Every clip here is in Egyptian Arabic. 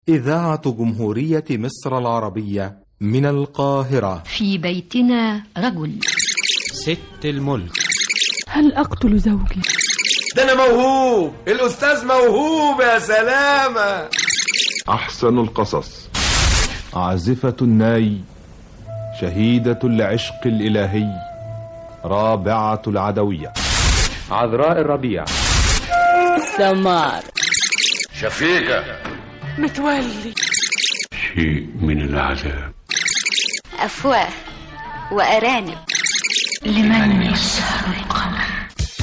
إذاعة جمهورية مصر العربية من القاهرة في بيتنا رجل ست الملك هل أقتل زوجي؟ ده أنا موهوب الأستاذ موهوب يا سلامة أحسن القصص عازفة الناي شهيدة العشق الإلهي رابعة العدوية عذراء الربيع سمار شفيقة متولي شيء من العذاب أفواه وأرانب لمن يسهر القمر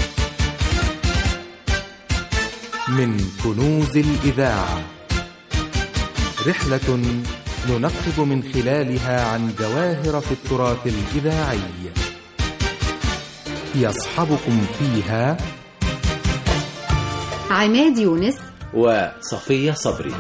من كنوز الإذاعة رحلة ننقب من خلالها عن جواهر في التراث الإذاعي يصحبكم فيها عماد يونس وصفية صبري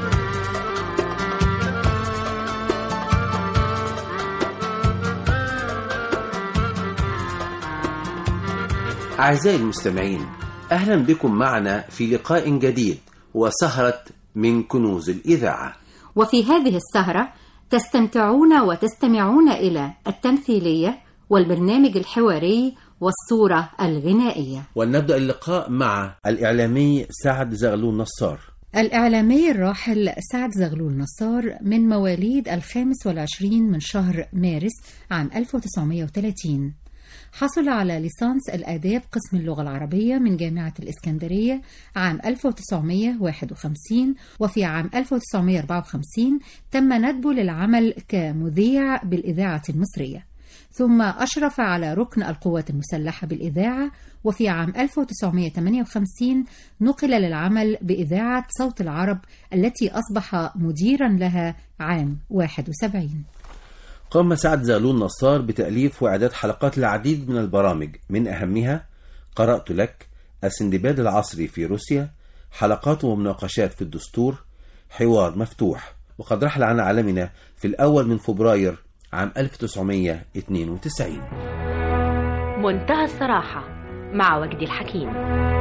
أعزائي المستمعين أهلا بكم معنا في لقاء جديد وسهرة من كنوز الإذاعة وفي هذه السهرة تستمتعون وتستمعون إلى التمثيلية والبرنامج الحواري والصورة الغنائية ولنبدأ اللقاء مع الإعلامي سعد زغلول نصار الإعلامي الراحل سعد زغلول نصار من مواليد الخامس والعشرين من شهر مارس عام 1930 حصل على ليسانس الآداب قسم اللغة العربية من جامعة الإسكندرية عام 1951 وفي عام 1954 تم ندبه للعمل كمذيع بالإذاعة المصرية ثم أشرف على ركن القوات المسلحة بالإذاعة وفي عام 1958 نقل للعمل بإذاعة صوت العرب التي أصبح مديرا لها عام 71 قام سعد زغلول نصار بتأليف وإعداد حلقات العديد من البرامج من أهمها قرأت لك السندباد العصري في روسيا حلقات ومناقشات في الدستور حوار مفتوح وقد رحل عن عالمنا في الأول من فبراير عام 1992 منتهى الصراحة مع وجدي الحكيم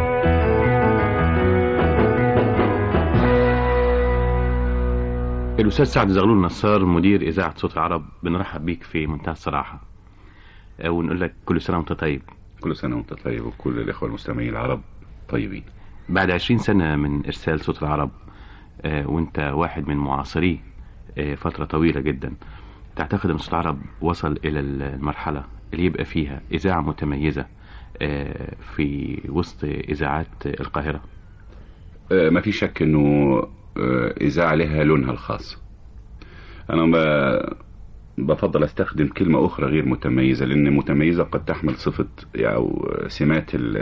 الأستاذ سعد زغلول نصار مدير إذاعة صوت العرب بنرحب بيك في منتهى الصراحة ونقول لك كل سنة وأنت طيب كل سنة وأنت طيب وكل الإخوة المستمعين العرب طيبين بعد عشرين سنة من إرسال صوت العرب وأنت واحد من معاصريه فترة طويلة جدا تعتقد أن صوت العرب وصل إلى المرحلة اللي يبقى فيها إذاعة متميزة في وسط إذاعات القاهرة ما في شك أنه إذاعة لها لونها الخاص أنا بفضل أستخدم كلمة أخرى غير متميزة لأن متميزة قد تحمل صفة أو سمات ال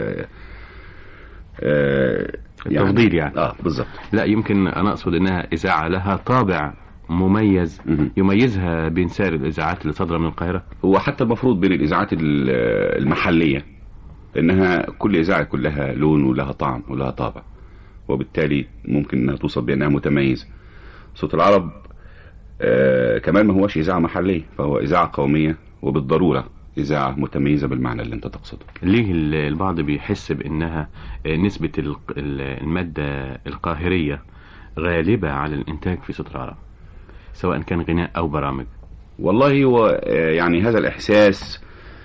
التفضيل يعني اه بالظبط لا يمكن انا اقصد انها اذاعه لها طابع مميز يميزها بين سائر الاذاعات اللي صادره من القاهره هو حتى المفروض بين الاذاعات المحليه انها كل اذاعه كلها لون ولها طعم ولها طابع وبالتالي ممكن انها توصف بانها متميز صوت العرب آه كمان ما هوش اذاعه محليه فهو اذاعه قوميه وبالضروره إذاعة متميزة بالمعنى اللي أنت تقصده ليه البعض بيحس بأنها نسبة المادة القاهرية غالبة على الإنتاج في صوت العرب سواء كان غناء أو برامج والله هو يعني هذا الإحساس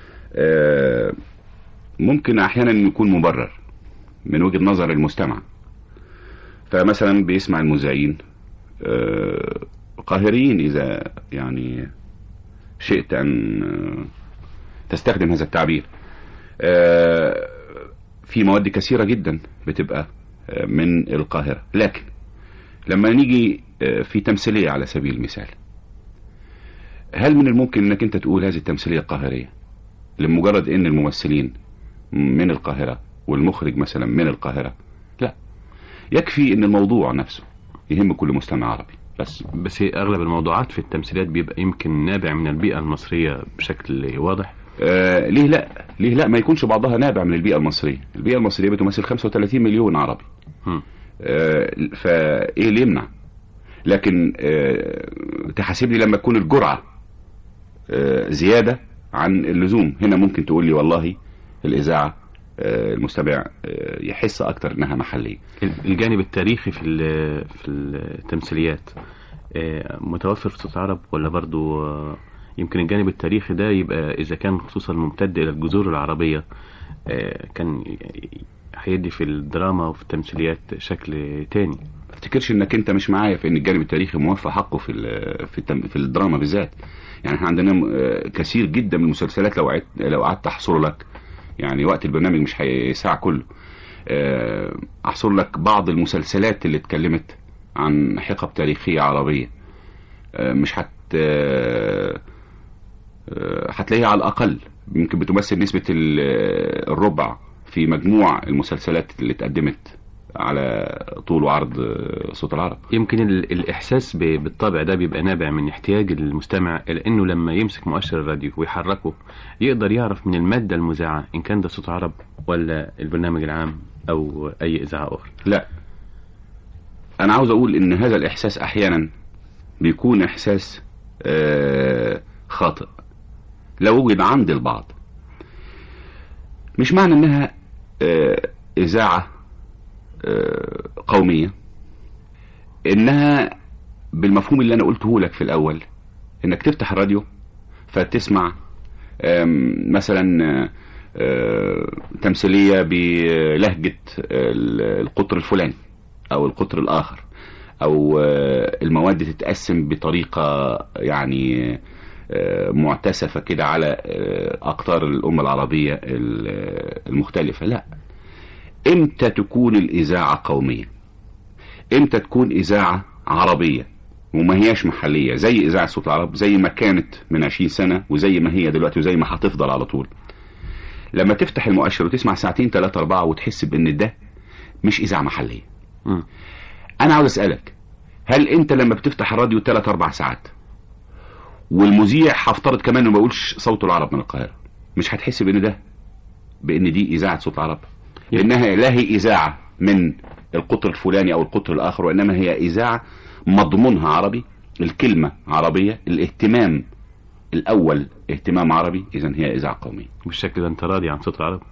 ممكن أحيانا يكون مبرر من وجهة نظر المستمع فمثلا بيسمع المذيعين قاهريين إذا يعني شئت أن تستخدم هذا التعبير في مواد كثيرة جدا بتبقى من القاهرة لكن لما نيجي في تمثيلية على سبيل المثال هل من الممكن انك انت تقول هذه التمثيلية قاهرية لمجرد ان الممثلين من القاهرة والمخرج مثلا من القاهرة لا يكفي ان الموضوع نفسه يهم كل مستمع عربي بس بس اغلب الموضوعات في التمثيليات بيبقى يمكن نابع من البيئة المصرية بشكل واضح آه ليه لا ليه لا ما يكونش بعضها نابع من البيئة المصرية البيئة المصرية بتمثل 35 مليون عربي آه فايه اللي يمنع لكن آه تحاسب لي لما تكون الجرعة آه زيادة عن اللزوم هنا ممكن تقول لي والله الإذاعة آه المستمع آه يحس أكتر إنها محلية الجانب التاريخي في في التمثيليات آه، متوفر في صوت العرب ولا برضو آه، يمكن الجانب التاريخي ده يبقى إذا كان خصوصا ممتد إلى الجذور العربية آه، كان ي- هيدي في الدراما وفي التمثيليات شكل تاني ما افتكرش انك انت مش معايا في ان الجانب التاريخي موفى حقه في ال- في التم- في الدراما بالذات يعني احنا عندنا م- آه، كثير جدا من المسلسلات لو قعدت لو قعدت احصر لك يعني وقت البرنامج مش هيساع كله آه، احصر لك بعض المسلسلات اللي اتكلمت عن حقب تاريخية عربية آه، مش هت آه، آه، هتلاقيها على الأقل يمكن بتمثل نسبة ال- الربع في مجموع المسلسلات اللي اتقدمت على طول وعرض آه، صوت العرب يمكن ال- الإحساس ب- بالطبع ده بيبقى نابع من احتياج المستمع إلى إنه لما يمسك مؤشر الراديو ويحركه يقدر يعرف من المادة المذاعة إن كان ده صوت عرب ولا البرنامج العام أو أي إذاعة أخرى لا انا عاوز اقول ان هذا الاحساس احيانا بيكون احساس آه، خاطئ لو وجد عند البعض مش معنى انها آه، اذاعة آه، قومية انها بالمفهوم اللي انا قلته لك في الاول انك تفتح الراديو فتسمع آم، مثلا آه، آه، تمثيلية بلهجة ال- القطر الفلاني او القطر الاخر او آه، المواد تتقسم بطريقة يعني آه، معتسفة كده على آه، اقطار الامة العربية ال- المختلفة لا امتى تكون الاذاعة قومية امتى تكون اذاعة عربية وما هياش محلية زي اذاعة صوت العرب زي ما كانت من 20 سنة وزي ما هي دلوقتي وزي ما هتفضل على طول لما تفتح المؤشر وتسمع ساعتين ثلاثة أربعة وتحس بأن ده مش إذاعة محلية مم. أنا عاوز أسألك هل أنت لما بتفتح الراديو ثلاث أربع ساعات والمذيع هفترض كمان إنه ما يقولش صوت العرب من القاهرة مش هتحس بأن ده بأن دي إذاعة صوت العرب لأنها لا هي إذاعة من القطر الفلاني أو القطر الآخر وإنما هي إذاعة مضمونها عربي الكلمة عربية الاهتمام الأول اهتمام عربي إذا هي إذاعة قومية بالشكل ده أنت راضي عن صوت العرب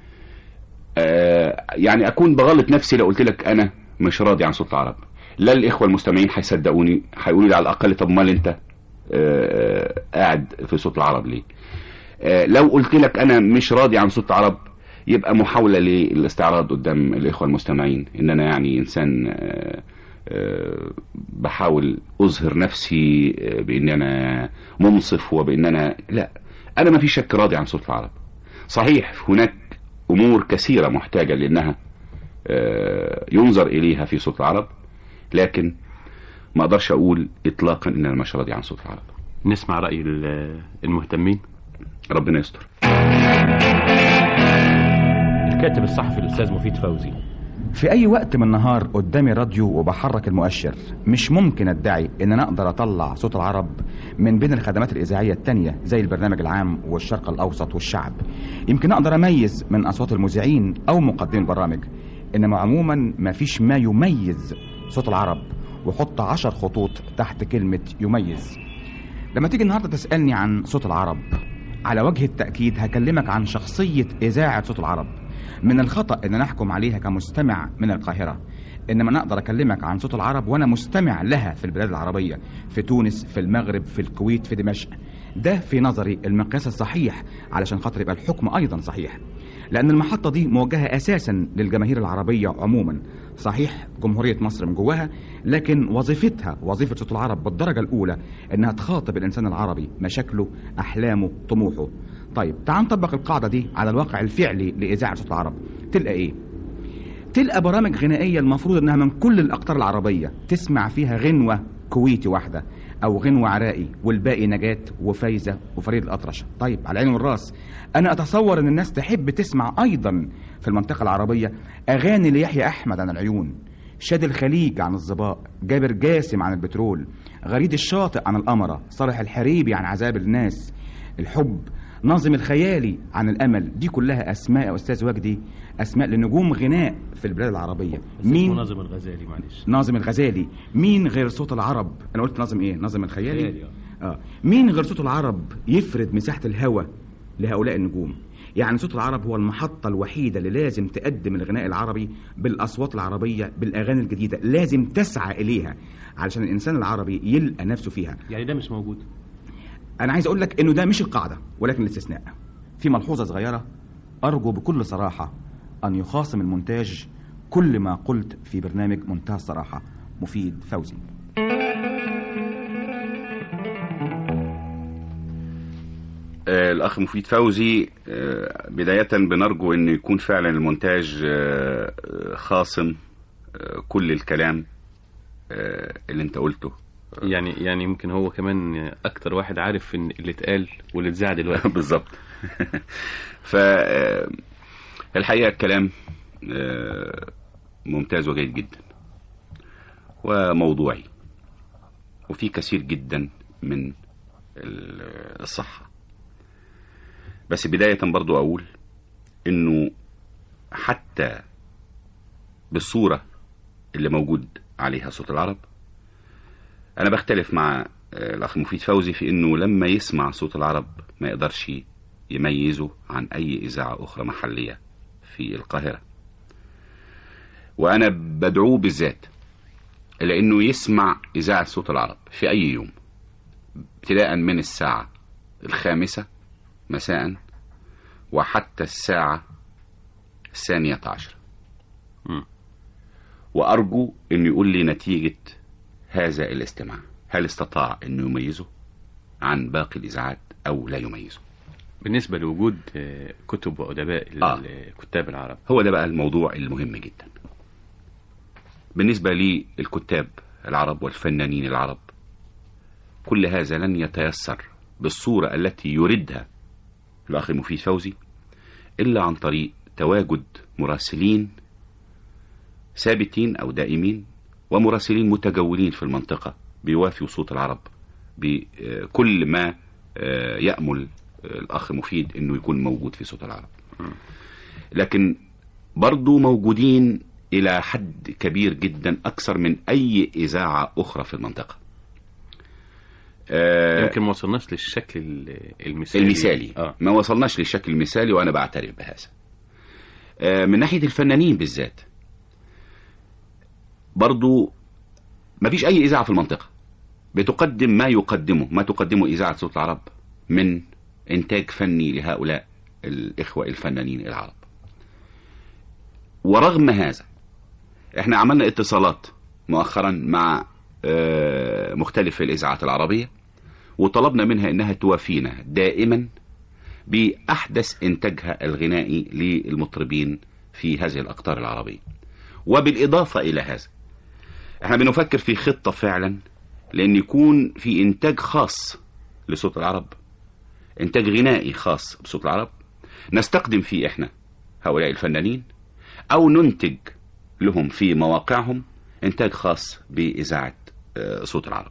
آه يعني أكون بغلط نفسي لو قلت لك أنا مش راضي عن صوت العرب لا الإخوة المستمعين هيصدقوني هيقولوا لي على الأقل طب مال أنت آه قاعد في صوت العرب ليه آه لو قلت لك أنا مش راضي عن صوت العرب يبقى محاولة للاستعراض قدام الإخوة المستمعين إن أنا يعني إنسان آه آه بحاول أظهر نفسي آه بإن أنا منصف وبإن أنا لا أنا ما في شك راضي عن صوت العرب صحيح هناك أمور كثيرة محتاجة لأنها آه ينظر إليها في صوت العرب لكن ما أقدرش أقول إطلاقا إن أنا مش راضي عن صوت العرب نسمع رأي ال- المهتمين ربنا يستر الكاتب الصحفي الأستاذ مفيد فوزي في أي وقت من النهار قدامي راديو وبحرك المؤشر مش ممكن أدعي إن أنا أقدر أطلع صوت العرب من بين الخدمات الإذاعية التانية زي البرنامج العام والشرق الأوسط والشعب يمكن أقدر أميز من أصوات المذيعين أو مقدمي البرامج إنما عموما ما فيش ما يميز صوت العرب وحط عشر خطوط تحت كلمة يميز لما تيجي النهاردة تسألني عن صوت العرب على وجه التأكيد هكلمك عن شخصية إذاعة صوت العرب من الخطأ إن نحكم عليها كمستمع من القاهرة إنما أنا أقدر أكلمك عن صوت العرب وأنا مستمع لها في البلاد العربية في تونس في المغرب في الكويت في دمشق ده في نظري المقياس الصحيح علشان خاطر يبقى الحكم أيضا صحيح لأن المحطة دي موجهة أساسا للجماهير العربية عموما صحيح جمهورية مصر من جواها لكن وظيفتها وظيفة صوت العرب بالدرجة الأولى إنها تخاطب الإنسان العربي مشاكله أحلامه طموحه طيب تعال نطبق القاعدة دي على الواقع الفعلي لإذاعة صوت العرب تلقى إيه؟ تلقى برامج غنائية المفروض إنها من كل الأقطار العربية تسمع فيها غنوة كويتي واحدة أو غنوة عراقي والباقي نجاة وفايزة وفريد الأطرش طيب على العين والراس أنا أتصور إن الناس تحب تسمع أيضا في المنطقة العربية أغاني ليحيى أحمد عن العيون شاد الخليج عن الظباء جابر جاسم عن البترول غريد الشاطئ عن القمرة صالح الحريبي عن عذاب الناس الحب ناظم الخيالي عن الامل دي كلها اسماء يا استاذ وجدي اسماء لنجوم غناء في البلاد العربيه مين ناظم الغزالي معلش ناظم الغزالي مين غير صوت العرب انا قلت ناظم ايه ناظم الخيالي خيالي، اه مين غير صوت العرب يفرد مساحه الهوى لهؤلاء النجوم يعني صوت العرب هو المحطة الوحيدة اللي لازم تقدم الغناء العربي بالأصوات العربية بالأغاني الجديدة لازم تسعى إليها علشان الانسان العربي يلقى نفسه فيها يعني ده مش موجود انا عايز اقول لك انه ده مش القاعده ولكن الاستثناء في ملحوظه صغيره ارجو بكل صراحه ان يخاصم المونتاج كل ما قلت في برنامج منتهى الصراحه مفيد فوزي آه، الأخ مفيد فوزي آه، بداية بنرجو أن يكون فعلا المونتاج آه، آه، خاصم آه، كل الكلام آه، اللي أنت قلته يعني يعني يمكن هو كمان اكتر واحد عارف ان اللي اتقال واللي اتذاع دلوقتي بالظبط ف آه، الحقيقة الكلام آه، ممتاز وجيد جدا وموضوعي وفي كثير جدا من ال- الصحة بس بداية برضو أقول إنه حتى بالصورة اللي موجود عليها صوت العرب أنا بختلف مع آه، الأخ مفيد فوزي في إنه لما يسمع صوت العرب ما يقدرش يميزه عن أي إذاعة أخرى محلية في القاهرة وأنا بدعوه بالذات إلى إنه يسمع إذاعة صوت العرب في أي يوم ابتداء من الساعة الخامسة مساء وحتى الساعة الثانية عشر وأرجو أن يقول لي نتيجة هذا الاستماع هل استطاع أنه يميزه عن باقي الإذاعات أو لا يميزه بالنسبة لوجود آه، كتب وأدباء آه. الكتاب العرب هو ده بقى الموضوع المهم جدا بالنسبة للكتاب العرب والفنانين العرب كل هذا لن يتيسر بالصورة التي يردها الأخ مفيد فوزي إلا عن طريق تواجد مراسلين ثابتين أو دائمين ومراسلين متجولين في المنطقة بيوافيوا صوت العرب بكل ما آه، يأمل آه، الأخ مفيد أنه يكون موجود في صوت العرب لكن برضو موجودين إلى حد كبير جدا أكثر من أي إذاعة أخرى في المنطقة آه، يمكن ما وصلناش للشكل ال- المثالي المثالي اه ما وصلناش للشكل المثالي وأنا بعترف بهذا آه، من ناحية الفنانين بالذات برضو ما فيش أي إذاعة في المنطقة بتقدم ما يقدمه ما تقدمه إذاعة صوت العرب من إنتاج فني لهؤلاء الإخوة الفنانين العرب ورغم هذا احنا عملنا اتصالات مؤخرا مع آه، مختلف الإذاعات العربية وطلبنا منها إنها توافينا دائما بأحدث إنتاجها الغنائي للمطربين في هذه الأقطار العربية وبالإضافة إلى هذا احنا بنفكر في خطة فعلا لأن يكون في إنتاج خاص لصوت العرب إنتاج غنائي خاص بصوت العرب نستخدم فيه إحنا هؤلاء الفنانين أو ننتج لهم في مواقعهم إنتاج خاص بإذاعة آه، صوت العرب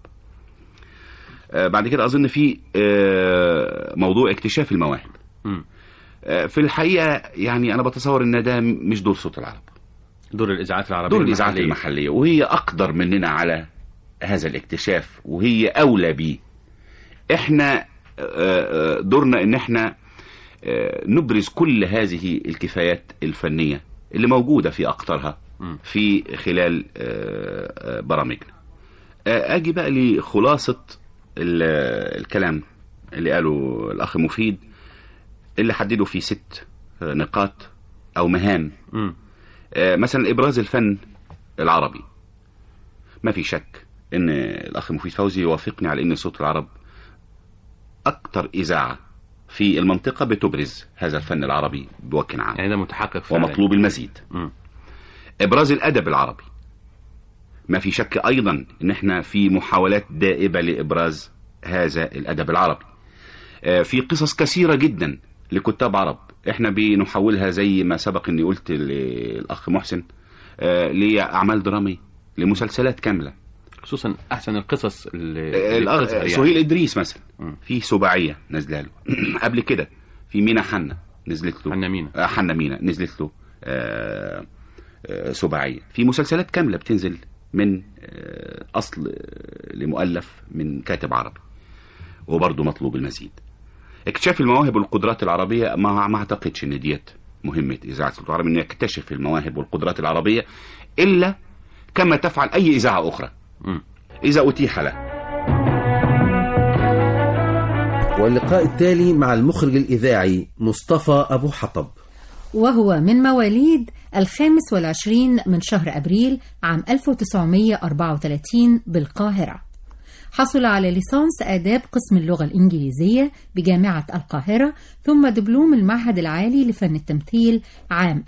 آه، بعد كده أظن في آه، موضوع اكتشاف المواهب مم. آه، في الحقيقة يعني أنا بتصور إن ده مش دور صوت العرب دور الإذاعات العربية دور الإذاعات المحلية. المحلية وهي أقدر مننا على هذا الاكتشاف وهي أولى بيه إحنا آه، آه، دورنا إن إحنا آه، نبرز كل هذه الكفايات الفنية اللي موجودة في أقطارها في خلال آه، آه، برامجنا آه، أجي بقى لخلاصة ال- الكلام اللي قاله الأخ مفيد اللي حدده في ست آه، نقاط أو مهام مم. آه، مثلا ابراز الفن العربي ما في شك ان الاخ مفيد فوزي يوافقني على ان صوت العرب اكتر اذاعه في المنطقه بتبرز هذا الفن العربي بوجه عام يعني ده متحقق فعلا ومطلوب المزيد مم. ابراز الادب العربي ما في شك ايضا ان احنا في محاولات دائبه لابراز هذا الادب العربي آه، في قصص كثيره جدا لكتاب عرب احنا بنحولها زي ما سبق اني قلت للاخ محسن آه، لاعمال دراميه لمسلسلات كامله خصوصا أحسن القصص اللي اللي الأخ- بتظهر يعني. سهيل ادريس مثلا مم. في سباعيه نازله له قبل كده في مينا حنا نزلت له حنا مينا. آه، حنا مينا نزلت له آه، آه، سباعيه في مسلسلات كامله بتنزل من آه، اصل آه، لمؤلف من كاتب عربي وبرضه مطلوب المزيد اكتشاف المواهب والقدرات العربيه ما ما اعتقدش ان ديت مهمه اذاعه صوت العرب ان يكتشف المواهب والقدرات العربيه الا كما تفعل اي اذاعه اخرى مم. إذا أتيح له واللقاء التالي مع المخرج الإذاعي مصطفى أبو حطب وهو من مواليد الخامس والعشرين من شهر أبريل عام 1934 بالقاهرة حصل على ليسانس آداب قسم اللغة الإنجليزية بجامعة القاهرة ثم دبلوم المعهد العالي لفن التمثيل عام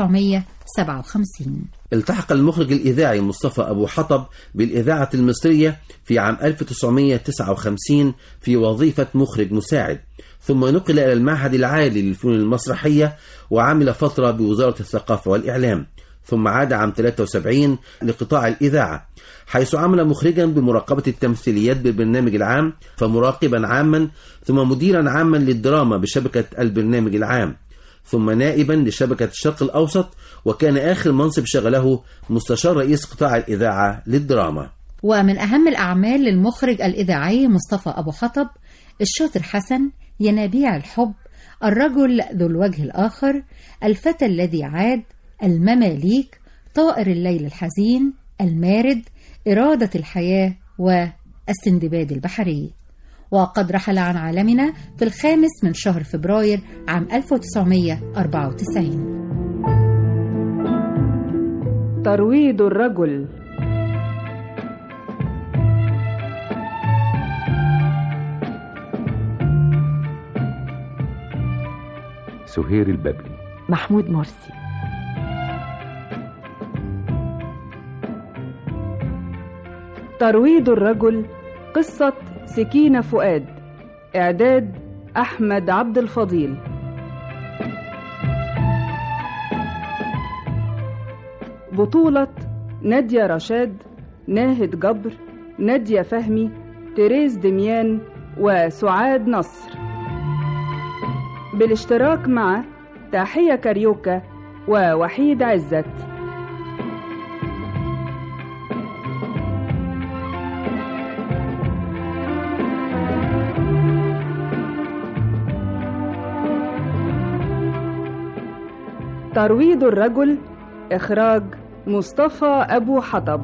1957 التحق المخرج الإذاعي مصطفى أبو حطب بالإذاعة المصرية في عام 1959 في وظيفة مخرج مساعد ثم نقل إلى المعهد العالي للفنون المسرحية وعمل فترة بوزارة الثقافة والإعلام ثم عاد عام 73 لقطاع الإذاعة حيث عمل مخرجا بمراقبة التمثيليات بالبرنامج العام فمراقبا عاما ثم مديرا عاما للدراما بشبكة البرنامج العام ثم نائبا لشبكة الشرق الأوسط وكان آخر منصب شغله مستشار رئيس قطاع الإذاعة للدراما ومن أهم الأعمال للمخرج الإذاعي مصطفى أبو حطب الشاطر حسن ينابيع الحب الرجل ذو الوجه الآخر الفتى الذي عاد المماليك طائر الليل الحزين المارد إرادة الحياة والسندباد البحري وقد رحل عن عالمنا في الخامس من شهر فبراير عام 1994 ترويض الرجل سهير البابلي محمود مرسي ترويض الرجل قصة سكينة فؤاد إعداد أحمد عبد الفضيل بطولة نادية رشاد ناهد جبر نادية فهمي تريز دميان وسعاد نصر بالاشتراك مع تحية كاريوكا ووحيد عزت ترويض الرجل إخراج مصطفى أبو حطب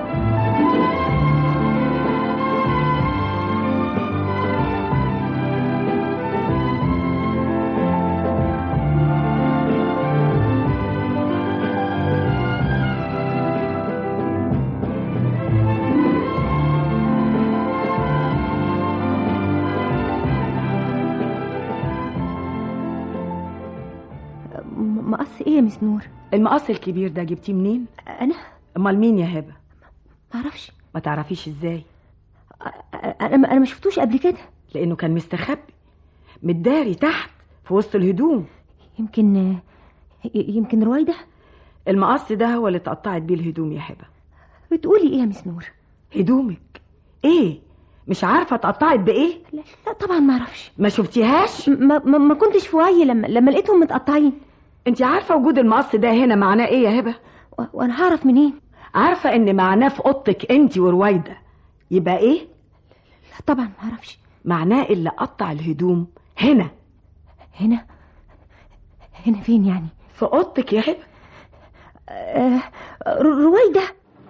مقص ايه يا مس نور المقص الكبير ده جبتيه منين انا امال مين يا هبه معرفش ما تعرفيش ازاي انا انا ما شفتوش قبل كده لانه كان مستخبي متداري تحت في وسط الهدوم يمكن يمكن رويده المقص ده هو اللي اتقطعت بيه الهدوم يا هبه بتقولي ايه يا مس نور هدومك ايه مش عارفه اتقطعت بايه لا, لا طبعا ما اعرفش ما شفتيهاش ما, ما, ما كنتش في وعي لما لما لقيتهم متقطعين انت عارفه وجود المقص ده هنا معناه ايه يا هبه و... وانا هعرف منين عارفه ان معناه في اوضتك انت ورويده يبقى ايه لا طبعا ما اعرفش معناه اللي قطع الهدوم هنا هنا هنا فين يعني في اوضتك يا هبه آه... رويده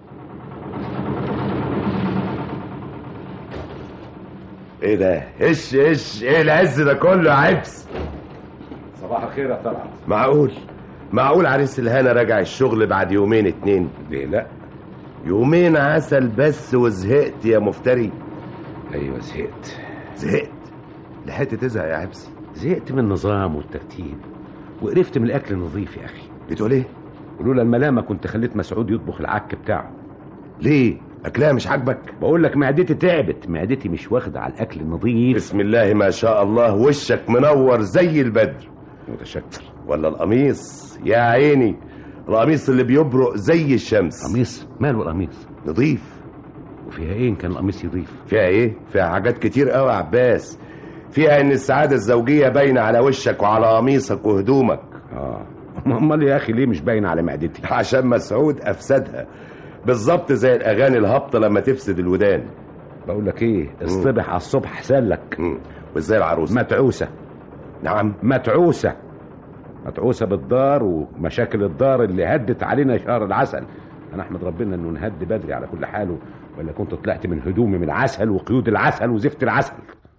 ايه ده ايش ايش ايه العز ده كله عبس صباح الخير يا طلعت معقول معقول عريس الهنا راجع الشغل بعد يومين اتنين ليه لا يومين عسل بس وزهقت يا مفتري ايوه زهقت زهقت لحقت تزهق يا عبس زهقت من النظام والترتيب وقرفت من الاكل النظيف يا اخي بتقول ايه ولولا الملامه كنت خليت مسعود يطبخ العك بتاعه ليه اكلها مش عاجبك بقول لك معدتي تعبت معدتي مش واخده على الاكل النظيف بسم الله ما شاء الله وشك منور زي البدر متشكر ولا القميص يا عيني القميص اللي بيبرق زي الشمس قميص ماله القميص نظيف وفيها ايه ان كان القميص يضيف فيها ايه فيها حاجات كتير قوي يا عباس فيها ان السعاده الزوجيه باينه على وشك وعلى قميصك وهدومك اه امال يا اخي ليه مش باين على معدتي عشان مسعود افسدها بالظبط زي الاغاني الهابطه لما تفسد الودان بقول لك ايه اصطبح على الصبح احسن لك وازاي العروسه متعوسه نعم متعوسه متعوسه بالدار ومشاكل الدار اللي هدت علينا شهر العسل انا احمد ربنا انه نهد بدري على كل حال ولا كنت طلعت من هدومي من العسل وقيود العسل وزفت العسل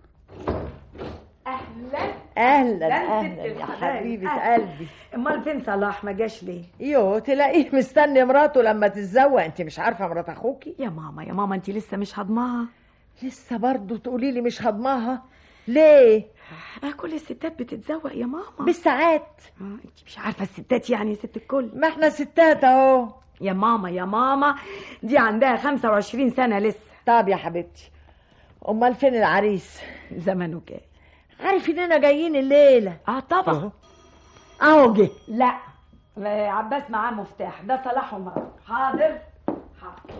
اهلا ست اهلا يا الحبايب. حبيبه أهلا. قلبي امال فين صلاح ما جاش ليه يو تلاقيه مستني مراته لما تتزوق انت مش عارفه مرات اخوكي يا ماما يا ماما انت لسه مش هضماها لسه برضه تقولي لي مش هضماها ليه آه كل الستات بتتزوق يا ماما بالساعات آه انت مش عارفه الستات يعني يا ست الكل ما احنا ستات اهو يا ماما يا ماما دي عندها 25 سنه لسه طب يا حبيبتي امال فين العريس زمنه جاي عارف اننا جايين الليله اه طبعا اهو جه لا آه، عباس معاه مفتاح ده صلاح ومراته حاضر حاضر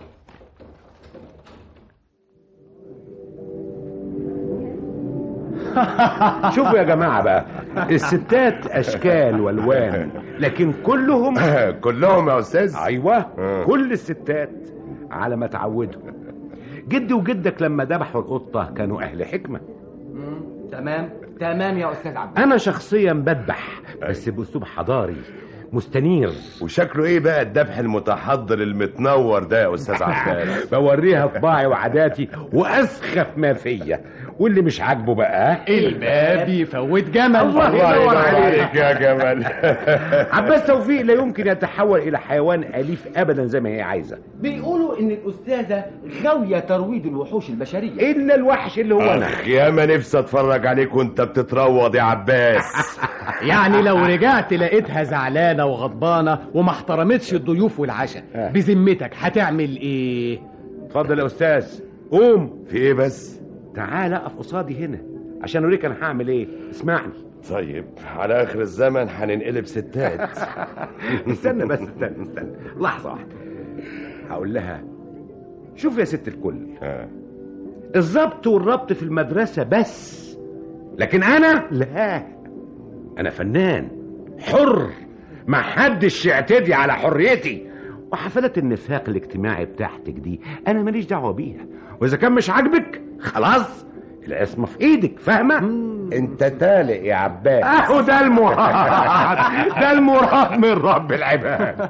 شوفوا يا جماعه بقى الستات اشكال والوان لكن كلهم كلهم يا استاذ ايوه كل الستات على ما تعودوا جدي وجدك لما ذبحوا القطه كانوا اهل حكمه تمام تمام يا استاذ عبد انا شخصيا بذبح بس باسلوب حضاري مستنير وشكله ايه بقى الذبح المتحضر المتنور ده يا استاذ عباس بوريها طباعي وعاداتي واسخف ما فيا واللي مش عاجبه بقى الباب يفوت جمل الله ينور عليك يا جمال عباس توفيق لا يمكن يتحول الى حيوان اليف ابدا زي ما هي عايزه بيقولوا ان الاستاذه غاويه ترويض الوحوش البشريه الا الوحش اللي هو انا اخ يا ما نفسي اتفرج عليك وانت بتتروض يا عباس يعني لو رجعت لقيتها زعلانه وغضبانه وما احترمتش الضيوف والعشاء بذمتك هتعمل ايه اتفضل يا استاذ قوم في ايه بس تعال اقف قصادي هنا عشان اوريك انا هعمل ايه اسمعني طيب على اخر الزمن هننقلب ستات استنى بس استنى استنى لحظه واحده هقول لها شوف يا ست الكل الضبط والربط في المدرسه بس لكن انا لا انا فنان حر ما حدش يعتدي على حريتي وحفلات النفاق الاجتماعي بتاعتك دي انا ماليش دعوه بيها واذا كان مش عاجبك خلاص العصمه في ايدك فاهمه انت تالق يا عباس اهو ده المراد ده المراد من رب العباد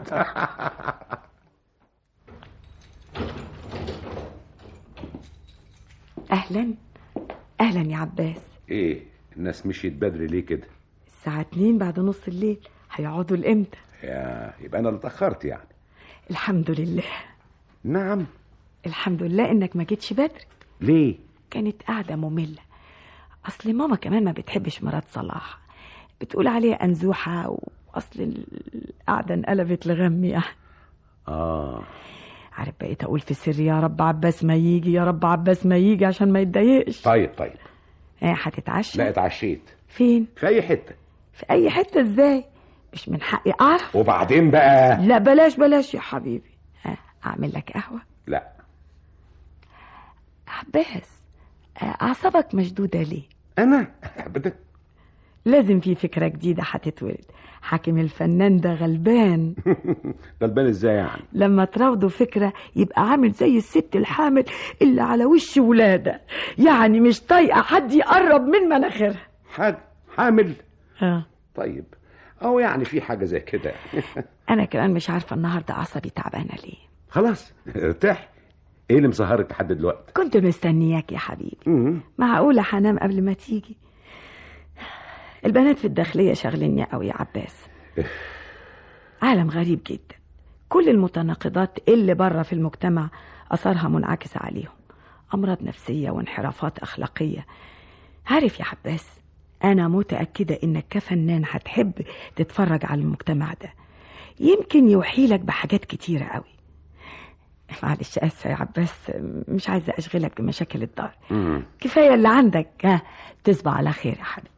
اهلا اهلا يا عباس ايه الناس مشيت بدري ليه كده الساعه 2 بعد نص الليل هيقعدوا لامتى يا يبقى انا اللي اتاخرت يعني الحمد لله نعم الحمد لله انك ما جيتش بدري ليه كانت قاعده ممله اصل ماما كمان ما بتحبش مرات صلاح بتقول عليها انزوحه واصل القعده انقلبت لغم يعني اه عارف بقيت اقول في سري يا رب عباس ما يجي يا رب عباس ما يجي عشان ما يتضايقش طيب طيب ايه هتتعشى لا اتعشيت فين في اي حته في اي حته ازاي مش من حقي اعرف وبعدين بقى لا بلاش بلاش يا حبيبي ها اعمل لك قهوه لا عباس آه، اعصابك مشدوده ليه انا ابدا لازم في فكره جديده هتتولد حاكم الفنان ده غلبان غلبان ازاي يعني لما تراودوا فكره يبقى عامل زي الست الحامل اللي على وش ولاده يعني مش طايقه حد يقرب من مناخيرها حاجه حامل اه طيب او يعني في حاجه زي كده انا كمان مش عارفه النهارده عصبي تعبانه ليه خلاص ارتاح ايه اللي مسهرك لحد دلوقتي كنت مستنياك يا حبيبي معقوله هنام قبل ما تيجي البنات في الداخليه شاغليني قوي يا عباس عالم غريب جدا كل المتناقضات اللي بره في المجتمع اثرها منعكس عليهم امراض نفسيه وانحرافات اخلاقيه عارف يا عباس انا متاكده انك كفنان هتحب تتفرج على المجتمع ده يمكن يوحيلك بحاجات كتيره قوي معلش اسفه يا عباس مش عايزه اشغلك بمشاكل الدار كفايه اللي عندك ها تصبح على خير يا حبيبي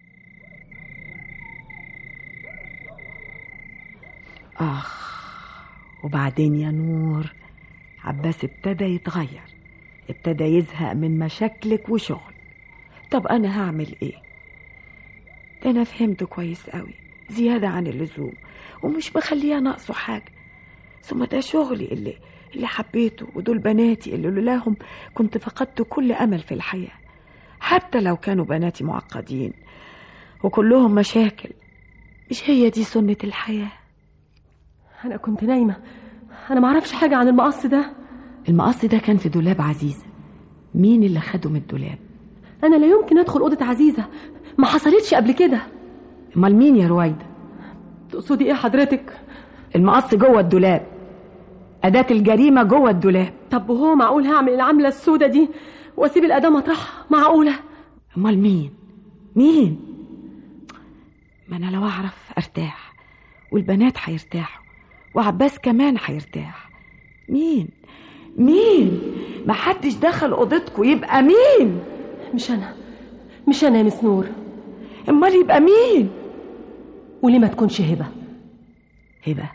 اخ وبعدين يا نور عباس ابتدى يتغير ابتدى يزهق من مشاكلك وشغل طب انا هعمل ايه ده انا فهمته كويس قوي زيادة عن اللزوم ومش مخليه ناقصه حاجة ثم ده شغلي اللي اللي حبيته ودول بناتي اللي لولاهم كنت فقدت كل امل في الحياة حتى لو كانوا بناتي معقدين وكلهم مشاكل مش هي دي سنة الحياة أنا كنت نايمة انا ما اعرفش حاجه عن المقص ده المقص ده كان في دولاب عزيزة مين اللي خده من الدولاب انا لا يمكن ادخل اوضه عزيزه ما حصلتش قبل كده امال مين يا رويدة تقصدي ايه حضرتك المقص جوه الدولاب أداة الجريمة جوه الدولاب طب وهو معقول هعمل العمله السودة دي واسيب الاداه مطرحها معقوله امال مين مين ما انا لو اعرف ارتاح والبنات هيرتاحوا وعباس كمان هيرتاح مين مين ما حدش دخل اوضتكم يبقى مين مش انا مش انا يا مس نور امال يبقى مين وليه ما تكونش هبه هبه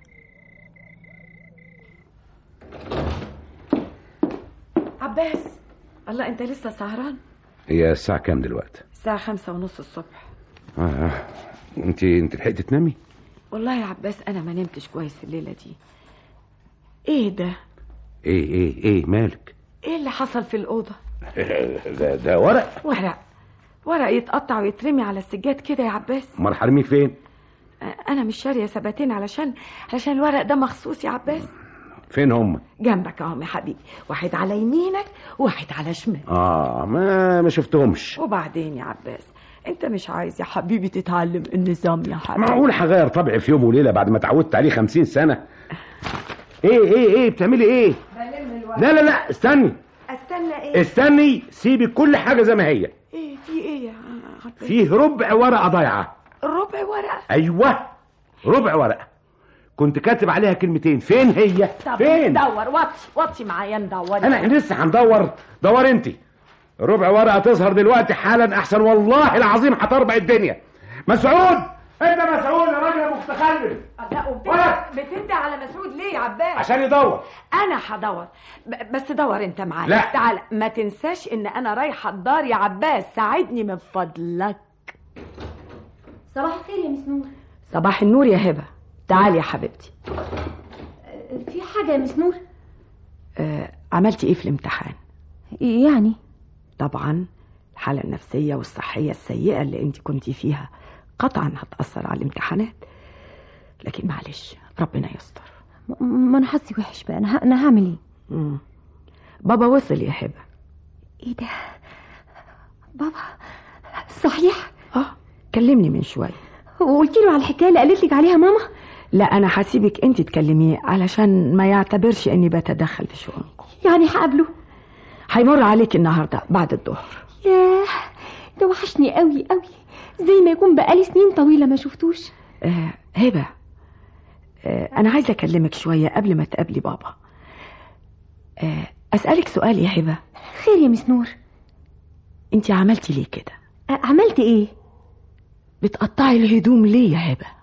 عباس الله انت لسه سهران هي الساعة كام دلوقتي؟ الساعة خمسة ونص الصبح آه. انت انت لحقت تنامي؟ والله يا عباس انا ما نمتش كويس الليلة دي ايه ده ايه ايه ايه مالك؟ ايه اللي حصل في الأوضة ده ده ورق ورق ورق يتقطع ويترمي على السجاد كده يا عباس امال حرميه فين؟ انا مش شاريه ثباتين علشان علشان الورق ده مخصوص يا عباس فين هم؟ جنبك اهم يا حبيبي واحد على يمينك وواحد على شمالك اه ما ما شفتهمش وبعدين يا عباس انت مش عايز يا حبيبي تتعلم النظام يا حبيبي معقول هغير طبعي في يوم وليلة بعد ما اتعودت عليه خمسين سنة ايه ايه ايه بتعملي ايه؟ بلم الورق لا لا لا استني استنى ايه استني سيبي كل حاجة زي ما هي ايه في ايه يا عباس فيه ربع ورقة ضايعة ربع ورق ايوه ربع ورقة كنت كاتب عليها كلمتين فين هي؟ طب فين؟ ندور وطي وطي معايا ندور انا لسه هندور دور انت ربع ورقه تظهر دلوقتي حالا احسن والله العظيم هتربع الدنيا مسعود انت مسعود يا راجل متخلف لا وبتدي بتدي على مسعود ليه يا عباس عشان يدور انا هدور ب- بس دور انت معايا لا. تعال ما تنساش ان انا رايحه الدار يا عباس ساعدني من فضلك صباح الخير يا مس نور صباح النور يا هبه تعالي يا حبيبتي في حاجة يا مس نور آه عملتي ايه في الامتحان يعني طبعا الحاله النفسيه والصحيه السيئه اللي انت كنتي فيها قطعا هتاثر على الامتحانات لكن معلش ربنا يستر م- ما انا حظي وحش بقى انا ه- انا هعمل ايه مم. بابا وصل يا هبه ايه ده بابا صحيح اه كلمني من شويه وقلت له على الحكايه اللي قالت لك عليها ماما لا انا هسيبك انت تكلميه علشان ما يعتبرش اني بتدخل في شؤونكم يعني هقابله هيمر عليك النهارده بعد الظهر ياه ده وحشني قوي قوي زي ما يكون بقالي سنين طويله ما شفتوش آه هبه آه انا عايزه اكلمك شويه قبل ما تقابلي بابا آه اسالك سؤال يا هبه خير يا مس نور انت عملتي ليه كده أ- عملت ايه بتقطعي الهدوم ليه يا هبه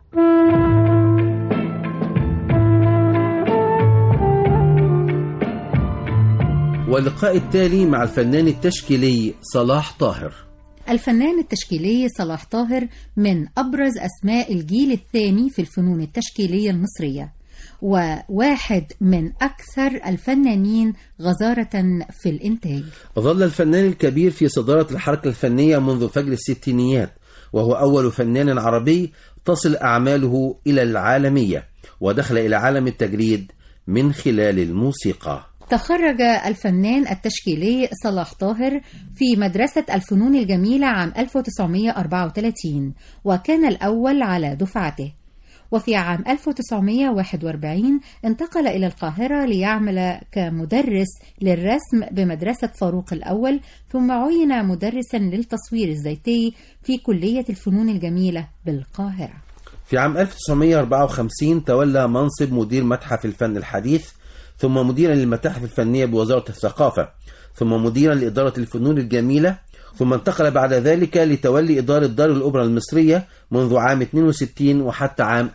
واللقاء التالي مع الفنان التشكيلي صلاح طاهر الفنان التشكيلي صلاح طاهر من أبرز أسماء الجيل الثاني في الفنون التشكيلية المصرية وواحد من أكثر الفنانين غزارة في الإنتاج ظل الفنان الكبير في صدارة الحركة الفنية منذ فجر الستينيات وهو أول فنان عربي تصل أعماله إلى العالمية ودخل إلى عالم التجريد من خلال الموسيقى تخرج الفنان التشكيلي صلاح طاهر في مدرسة الفنون الجميلة عام 1934 وكان الأول على دفعته وفي عام 1941 انتقل إلى القاهرة ليعمل كمدرس للرسم بمدرسة فاروق الأول ثم عين مدرسا للتصوير الزيتي في كلية الفنون الجميلة بالقاهرة في عام 1954 تولى منصب مدير متحف الفن الحديث ثم مديرا للمتاحف الفنية بوزارة الثقافة ثم مديرا لإدارة الفنون الجميلة ثم انتقل بعد ذلك لتولي إدارة دار الأوبرا المصرية منذ عام 62 وحتى عام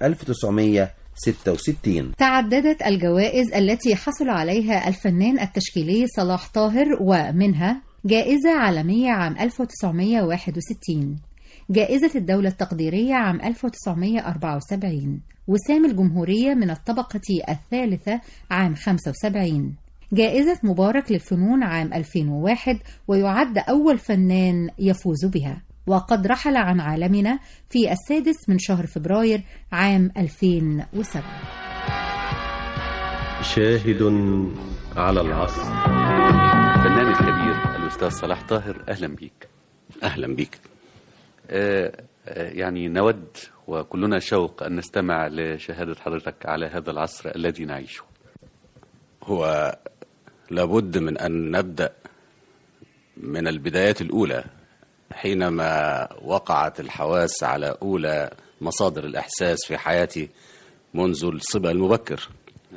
1966 تعددت الجوائز التي حصل عليها الفنان التشكيلي صلاح طاهر ومنها جائزة عالمية عام 1961 جائزة الدولة التقديرية عام 1974 وسام الجمهورية من الطبقة الثالثة عام 75 جائزة مبارك للفنون عام 2001 ويعد أول فنان يفوز بها وقد رحل عن عالمنا في السادس من شهر فبراير عام 2007 شاهد على العصر الفنان الكبير الأستاذ صلاح طاهر أهلا بيك أهلا بيك آه آه يعني نود وكلنا شوق أن نستمع لشهادة حضرتك على هذا العصر الذي نعيشه هو لابد من أن نبدأ من البدايات الأولى حينما وقعت الحواس على أولى مصادر الإحساس في حياتي منذ الصبا المبكر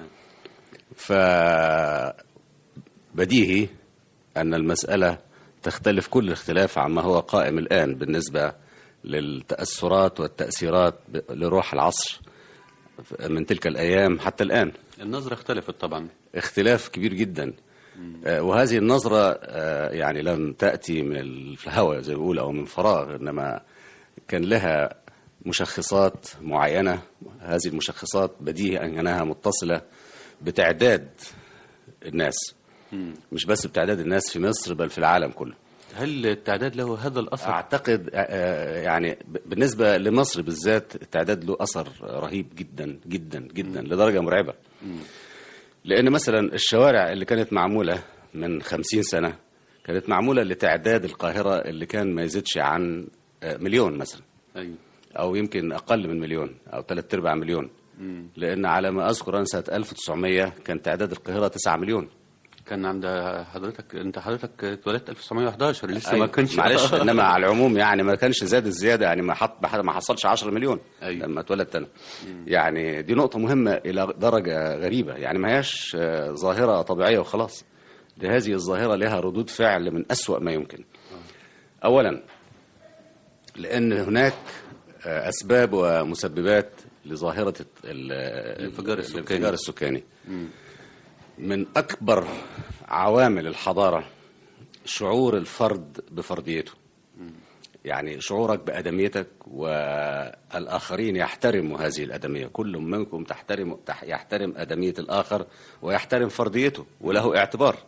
فبديهي أن المسألة تختلف كل الاختلاف عما هو قائم الآن بالنسبة للتأثرات والتأثيرات لروح العصر من تلك الأيام حتى الآن النظرة اختلفت طبعا اختلاف كبير جدا آه، وهذه النظرة آه، يعني لم تأتي من الهوى زي ما بيقول أو من فراغ إنما كان لها مشخصات معينة هذه المشخصات بديهي أنها متصلة بتعداد الناس مش بس بتعداد الناس في مصر بل في العالم كله هل التعداد له هذا الأثر؟ أعتقد آه، يعني ب- بالنسبة لمصر بالذات التعداد له أثر رهيب جدا جدا جدا لدرجة مرعبة لأن مثلا الشوارع اللي كانت معمولة من خمسين سنة كانت معمولة لتعداد القاهرة اللي كان ما يزيدش عن آه، مليون مثلا أيوة. أو يمكن أقل من مليون أو ثلاث أرباع مليون لأن على ما أذكر أنا سنة 1900 كان تعداد القاهرة 9 مليون كان عند حضرتك انت حضرتك اتولدت 1911 لسه أيوة. ما كانش معلش انما على العموم يعني ما كانش زاد الزياده يعني ما حط ما حصلش 10 مليون أيوة. لما اتولدت انا يعني دي نقطه مهمه الى درجه غريبه يعني ما هياش آه، ظاهره طبيعيه وخلاص دي هذه الظاهره لها ردود فعل من أسوأ ما يمكن اولا لان هناك آه، اسباب ومسببات لظاهره ال- الانفجار السكاني. الانفجار السكاني من أكبر عوامل الحضارة شعور الفرد بفرديته يعني شعورك بأدميتك والآخرين يحترموا هذه الأدمية كل منكم تحترم تح- يحترم أدمية الآخر ويحترم فرديته وله اعتبار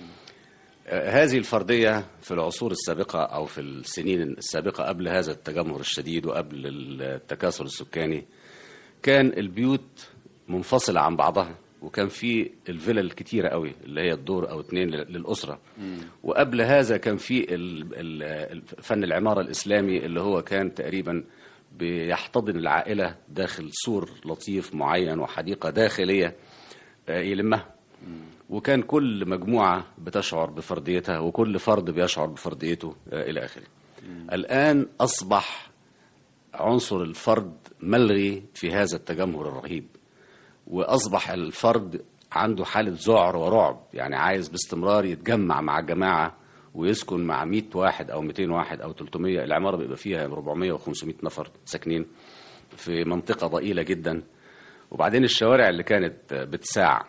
آه، هذه الفردية في العصور السابقة أو في السنين السابقة قبل هذا التجمهر الشديد وقبل التكاثر السكاني كان البيوت منفصلة عن بعضها وكان في الفلل كتيرة قوي اللي هي الدور أو اتنين لل- للأسرة وقبل هذا كان في ال- ال- فن العمارة الإسلامي اللي هو كان تقريبا بيحتضن العائلة داخل سور لطيف معين وحديقة داخلية آه، يلمها وكان كل مجموعة بتشعر بفرديتها وكل فرد بيشعر بفرديته آه، إلى آخره الآن أصبح عنصر الفرد ملغي في هذا التجمهر الرهيب وأصبح الفرد عنده حالة ذعر ورعب يعني عايز باستمرار يتجمع مع جماعة ويسكن مع 100 واحد أو 200 واحد أو 300 العمارة بيبقى فيها 400 و500 نفر ساكنين في منطقة ضئيلة جدا وبعدين الشوارع اللي كانت بتساع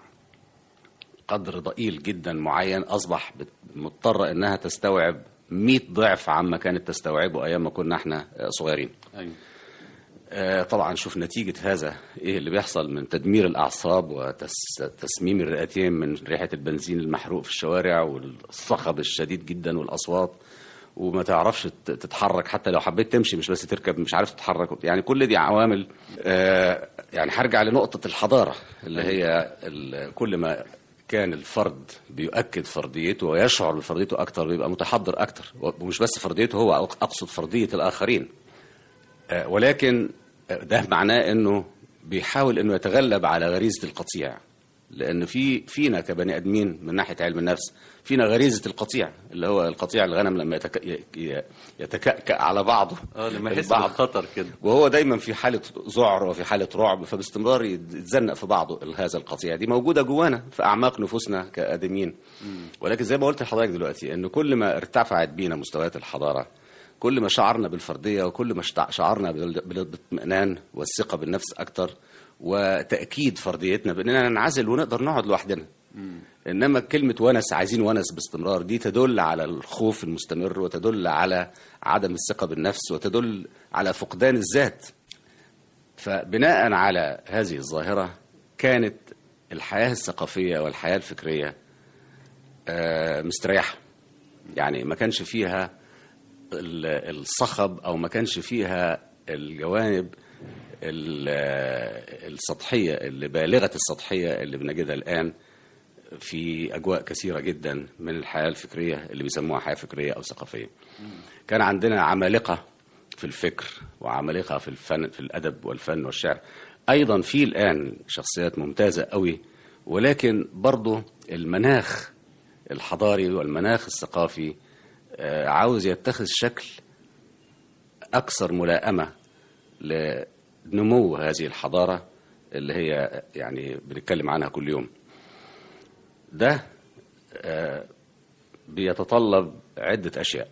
قدر ضئيل جدا معين أصبح بت- مضطرة إنها تستوعب 100 ضعف عما كانت تستوعبه أيام ما كنا احنا صغيرين أيوة. آه، طبعا شوف نتيجة هذا ايه اللي بيحصل من تدمير الأعصاب وتسميم الرئتين من ريحة البنزين المحروق في الشوارع والصخب الشديد جدا والأصوات وما تعرفش ت- تتحرك حتى لو حبيت تمشي مش بس تركب مش عارف تتحرك يعني كل دي عوامل آه، يعني هرجع لنقطة الحضارة اللي هي ال- كل ما كان الفرد بيؤكد فرديته ويشعر بفرديته أكتر بيبقى متحضر أكتر ومش بس فرديته هو أقصد فردية الآخرين آه، ولكن آه، ده معناه انه بيحاول انه يتغلب على غريزه القطيع لان في فينا كبني ادمين من ناحيه علم النفس فينا غريزه القطيع اللي هو القطيع الغنم لما يتك... ي- ي- يتكأكأ على بعضه اه لما يحس البعض. بالخطر كده وهو دايما في حاله ذعر وفي حاله رعب فباستمرار يتزنق في بعضه هذا القطيع دي موجوده جوانا في اعماق نفوسنا كادميين ولكن زي ما قلت لحضرتك دلوقتي ان كل ما ارتفعت بينا مستويات الحضاره كل ما شعرنا بالفرديه وكل ما شتع- شعرنا بال- بالاطمئنان والثقه بالنفس اكتر وتاكيد فرديتنا باننا ننعزل ونقدر نقعد لوحدنا انما كلمه ونس عايزين ونس باستمرار دي تدل على الخوف المستمر وتدل على عدم الثقه بالنفس وتدل على فقدان الذات فبناء على هذه الظاهره كانت الحياه الثقافيه والحياه الفكريه آه، مستريحه يعني ما كانش فيها ال- الصخب او ما كانش فيها الجوانب ال- السطحية اللي بالغة السطحية اللي بنجدها الآن في أجواء كثيرة جدا من الحياة الفكرية اللي بيسموها حياة فكرية أو ثقافية كان عندنا عمالقة في الفكر وعمالقة في الفن في الأدب والفن والشعر أيضا في الآن شخصيات ممتازة قوي ولكن برضو المناخ الحضاري والمناخ الثقافي آه، عاوز يتخذ شكل أكثر ملائمة لنمو هذه الحضارة اللي هي يعني بنتكلم عنها كل يوم ده آه، بيتطلب عدة أشياء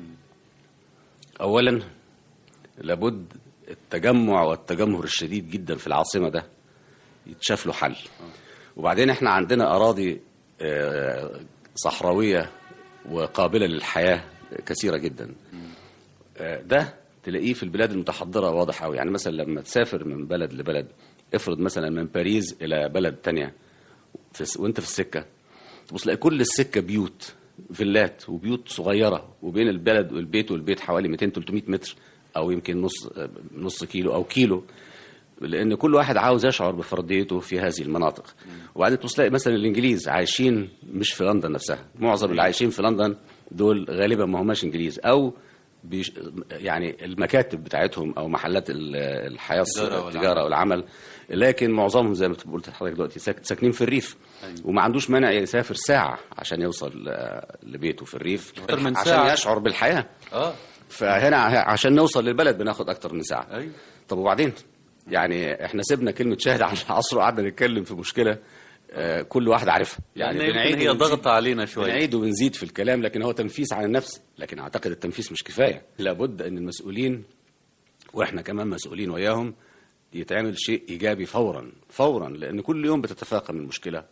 أولا لابد التجمع والتجمهر الشديد جدا في العاصمة ده يتشاف له حل وبعدين احنا عندنا أراضي آه، صحراوية وقابلة للحياة كثيرة جدا آه، ده تلاقيه في البلاد المتحضرة واضح قوي يعني مثلا لما تسافر من بلد لبلد افرض مثلا من باريس إلى بلد تانية في الس- وانت في السكة تبص تلاقي كل السكة بيوت فيلات وبيوت صغيرة وبين البلد والبيت والبيت حوالي 200 300 متر أو يمكن نص نص كيلو أو كيلو لأن كل واحد عاوز يشعر بفرديته في هذه المناطق وبعدين تبص تلاقي مثلا الإنجليز عايشين مش في لندن نفسها معظم اللي عايشين في لندن دول غالبا ما هماش إنجليز أو بيش يعني المكاتب بتاعتهم او محلات ال- الحياه التجارة التجاره والعمل لكن معظمهم زي ما قلت لحضرتك دلوقتي ساك- ساكنين في الريف وما عندوش مانع يسافر ساعه عشان يوصل آه، لبيته في الريف أكتر من عشان ساعة. يشعر بالحياه اه فهنا ع- عشان نوصل للبلد بناخد اكتر من ساعه أيوة. طب وبعدين يعني احنا سيبنا كلمه شاهد على العصر وقعدنا نتكلم في مشكله آه، كل واحد عارفها يعني يعني يمكن هي ونزيد. ضغط علينا شوية. بنعيد ونزيد في الكلام لكن هو تنفيس عن النفس لكن اعتقد التنفيس مش كفايه لابد ان المسؤولين واحنا كمان مسؤولين وياهم يتعمل شيء ايجابي فورا فورا لان كل يوم بتتفاقم المشكله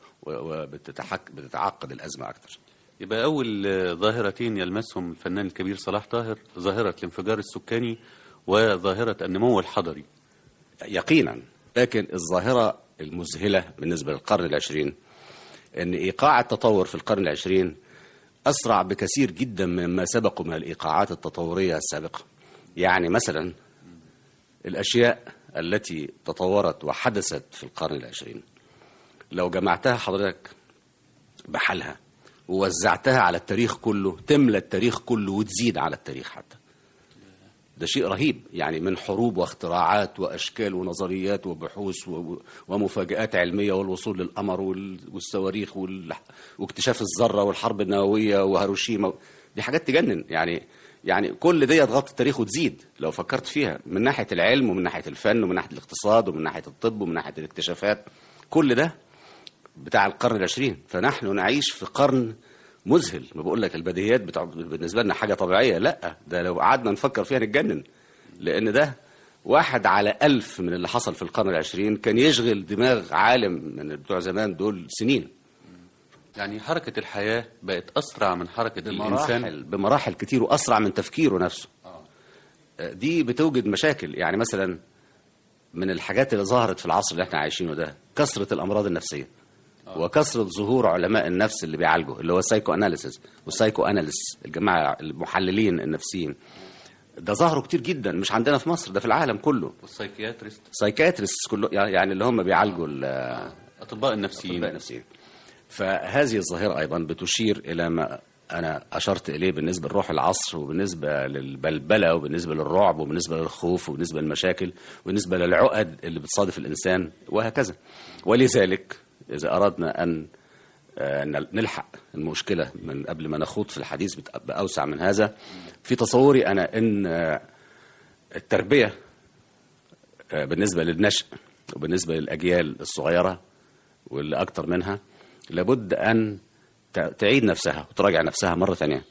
وبتتعقد الازمه اكتر يبقى أول آه، ظاهرتين يلمسهم الفنان الكبير صلاح طاهر ظاهرة الانفجار السكاني وظاهرة النمو الحضري يقينا لكن الظاهرة المذهلة بالنسبة للقرن العشرين أن إيقاع التطور في القرن العشرين أسرع بكثير جدا مما سبقه من الإيقاعات التطورية السابقة يعني مثلا الأشياء التي تطورت وحدثت في القرن العشرين لو جمعتها حضرتك بحالها ووزعتها على التاريخ كله تملى التاريخ كله وتزيد على التاريخ حتى ده شيء رهيب يعني من حروب واختراعات واشكال ونظريات وبحوث و- ومفاجات علميه والوصول للقمر وال- والصواريخ وال- واكتشاف الذره والحرب النوويه وهيروشيما دي حاجات تجنن يعني يعني كل دي تغطي التاريخ وتزيد لو فكرت فيها من ناحيه العلم ومن ناحيه الفن ومن ناحيه الاقتصاد ومن ناحيه الطب ومن ناحيه الاكتشافات كل ده بتاع القرن العشرين فنحن نعيش في قرن مذهل ما بقول لك البديهيات بتاع بالنسبة لنا حاجة طبيعية لا ده لو قعدنا نفكر فيها نتجنن لأن ده واحد على ألف من اللي حصل في القرن العشرين كان يشغل دماغ عالم من بتوع زمان دول سنين يعني حركة الحياة بقت أسرع من حركة الإنسان بمراحل بمراحل كتير وأسرع من تفكيره نفسه دي بتوجد مشاكل يعني مثلا من الحاجات اللي ظهرت في العصر اللي احنا عايشينه ده كثرة الأمراض النفسية وكثرة ظهور علماء النفس اللي بيعالجوا اللي هو السايكو اناليسيس والسايكو اناليس الجماعة المحللين النفسيين ده ظهروا كتير جدا مش عندنا في مصر ده في العالم كله والسايكياتريست سايكاتريست كله يعني اللي هم بيعالجوا ال- أطباء النفسيين الأطباء النفسيين فهذه الظاهرة أيضا بتشير إلى ما أنا أشرت إليه بالنسبة لروح العصر وبالنسبة للبلبلة وبالنسبة للرعب وبالنسبة للخوف وبالنسبة للمشاكل وبالنسبة للعقد اللي بتصادف الإنسان وهكذا ولذلك إذا أردنا أن آه، نلحق المشكلة من قبل ما نخوض في الحديث بت- بأوسع من هذا في تصوري أنا أن آه، التربية آه، بالنسبة للنشء وبالنسبة للأجيال الصغيرة واللي أكتر منها لابد أن ت- تعيد نفسها وتراجع نفسها مرة ثانية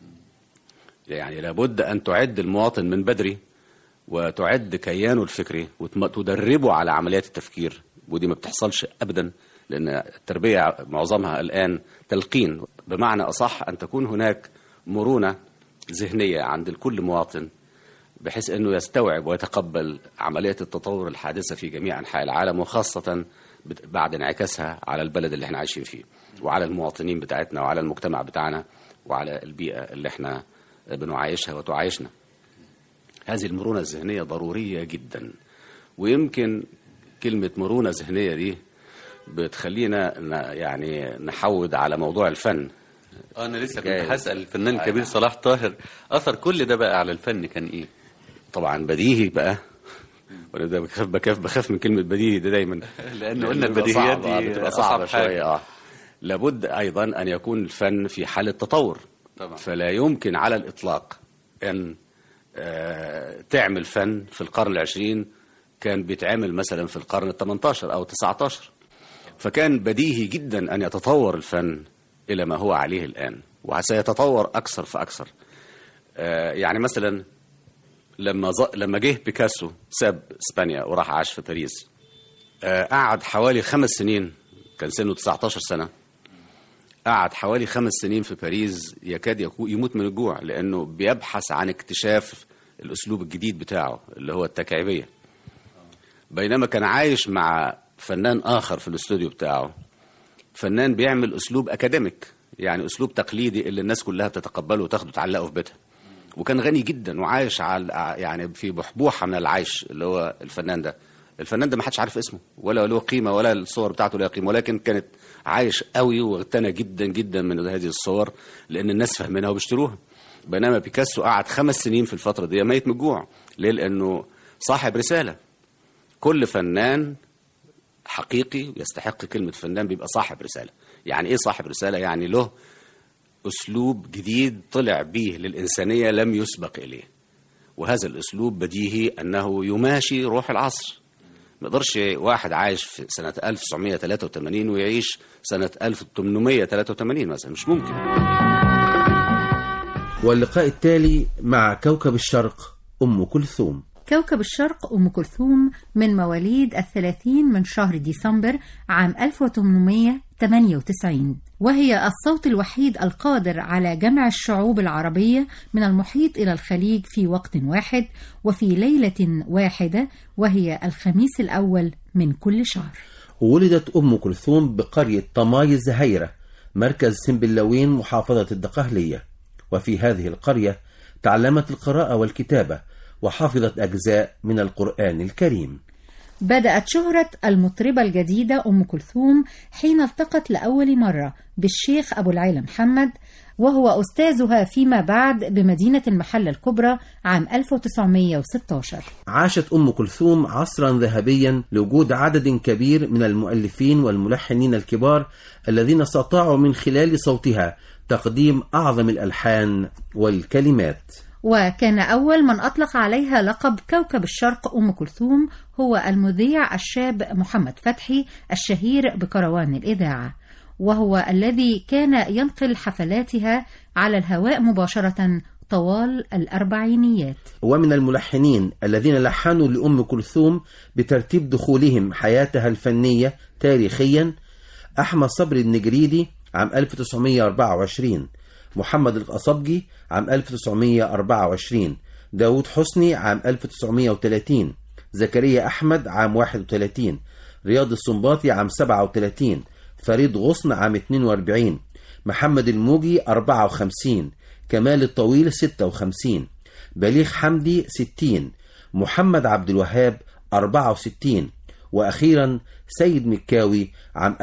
يعني لابد أن تعد المواطن من بدري وتعد كيانه الفكري وتدربه على عمليات التفكير ودي ما بتحصلش أبدا لأن التربية معظمها الآن تلقين بمعنى أصح أن تكون هناك مرونة ذهنية عند كل مواطن بحيث أنه يستوعب ويتقبل عملية التطور الحادثة في جميع أنحاء العالم وخاصة بت- بعد انعكاسها على البلد اللي احنا عايشين فيه وعلى المواطنين بتاعتنا وعلى المجتمع بتاعنا وعلى البيئة اللي احنا بنعايشها وتعايشنا هذه المرونة الذهنية ضرورية جدا ويمكن كلمة مرونة ذهنية دي بتخلينا ن- يعني نحود على موضوع الفن انا لسه كنت جاي. هسال الفنان الكبير صلاح طاهر اثر كل ده بقى على الفن كان ايه طبعا بديهي بقى وانا ده بخاف بخاف بخاف من كلمة بديهي ده دايما لأن قلنا بتبقى البديهيات صعبة، دي بتبقى أصعب صعبة حاجة. شوية اه لابد ايضا ان يكون الفن في حالة تطور طبعا. فلا يمكن على الاطلاق ان آه، تعمل فن في القرن العشرين كان بيتعمل مثلا في القرن الثمنتاشر او 19 فكان بديهي جدا ان يتطور الفن الى ما هو عليه الان وسيتطور اكثر فاكثر آه، يعني مثلا لما ز... لما جه بيكاسو ساب اسبانيا وراح عاش في باريس آه، قعد حوالي خمس سنين كان سنه 19 سنه قعد حوالي خمس سنين في باريس يكاد يكو- يموت من الجوع لانه بيبحث عن اكتشاف الاسلوب الجديد بتاعه اللي هو التكعيبيه بينما كان عايش مع فنان اخر في الاستوديو بتاعه فنان بيعمل اسلوب اكاديميك يعني اسلوب تقليدي اللي الناس كلها بتتقبله وتاخده تعلقه في بيتها وكان غني جدا وعايش على يعني في بحبوحه من العيش اللي هو الفنان ده الفنان ده ما حدش عارف اسمه ولا له قيمه ولا الصور بتاعته لها قيمه ولكن كانت عايش قوي واغتنى جدا جدا من هذه الصور لان الناس فاهمينها وبيشتروها بينما بيكاسو قعد خمس سنين في الفتره دي ميت من الجوع ليه لانه صاحب رساله كل فنان حقيقي يستحق كلمه فنان بيبقى صاحب رساله يعني ايه صاحب رساله يعني له اسلوب جديد طلع بيه للانسانيه لم يسبق اليه وهذا الاسلوب بديهي انه يماشي روح العصر ما يقدرش واحد عايش في سنه 1983 ويعيش سنه 1883 مثلا مش ممكن واللقاء التالي مع كوكب الشرق أم كلثوم كوكب الشرق أم كلثوم من مواليد الثلاثين من شهر ديسمبر عام 1898 وهي الصوت الوحيد القادر على جمع الشعوب العربية من المحيط إلى الخليج في وقت واحد وفي ليلة واحدة وهي الخميس الأول من كل شهر ولدت أم كلثوم بقرية طماي الزهيرة مركز سنبلاوين محافظة الدقهلية وفي هذه القرية تعلمت القراءة والكتابة وحفظت أجزاء من القرآن الكريم بدأت شهرة المطربة الجديدة أم كلثوم حين التقت لأول مرة بالشيخ أبو العيلة محمد وهو أستاذها فيما بعد بمدينة المحلة الكبرى عام 1916 عاشت أم كلثوم عصرا ذهبيا لوجود عدد كبير من المؤلفين والملحنين الكبار الذين استطاعوا من خلال صوتها تقديم أعظم الألحان والكلمات وكان أول من أطلق عليها لقب كوكب الشرق أم كلثوم هو المذيع الشاب محمد فتحي الشهير بكروان الإذاعة وهو الذي كان ينقل حفلاتها على الهواء مباشرة طوال الأربعينيات ومن الملحنين الذين لحنوا لأم كلثوم بترتيب دخولهم حياتها الفنية تاريخيا أحمد صبري النجريدي عام 1924 محمد القصبجي عام 1924 داود حسني عام 1930 زكريا أحمد عام 31 رياض السنباطي عام 37 فريد غصن عام 42 محمد الموجي 54 كمال الطويل 56 بليغ حمدي 60 محمد عبد الوهاب 64 وأخيرا سيد مكاوي عام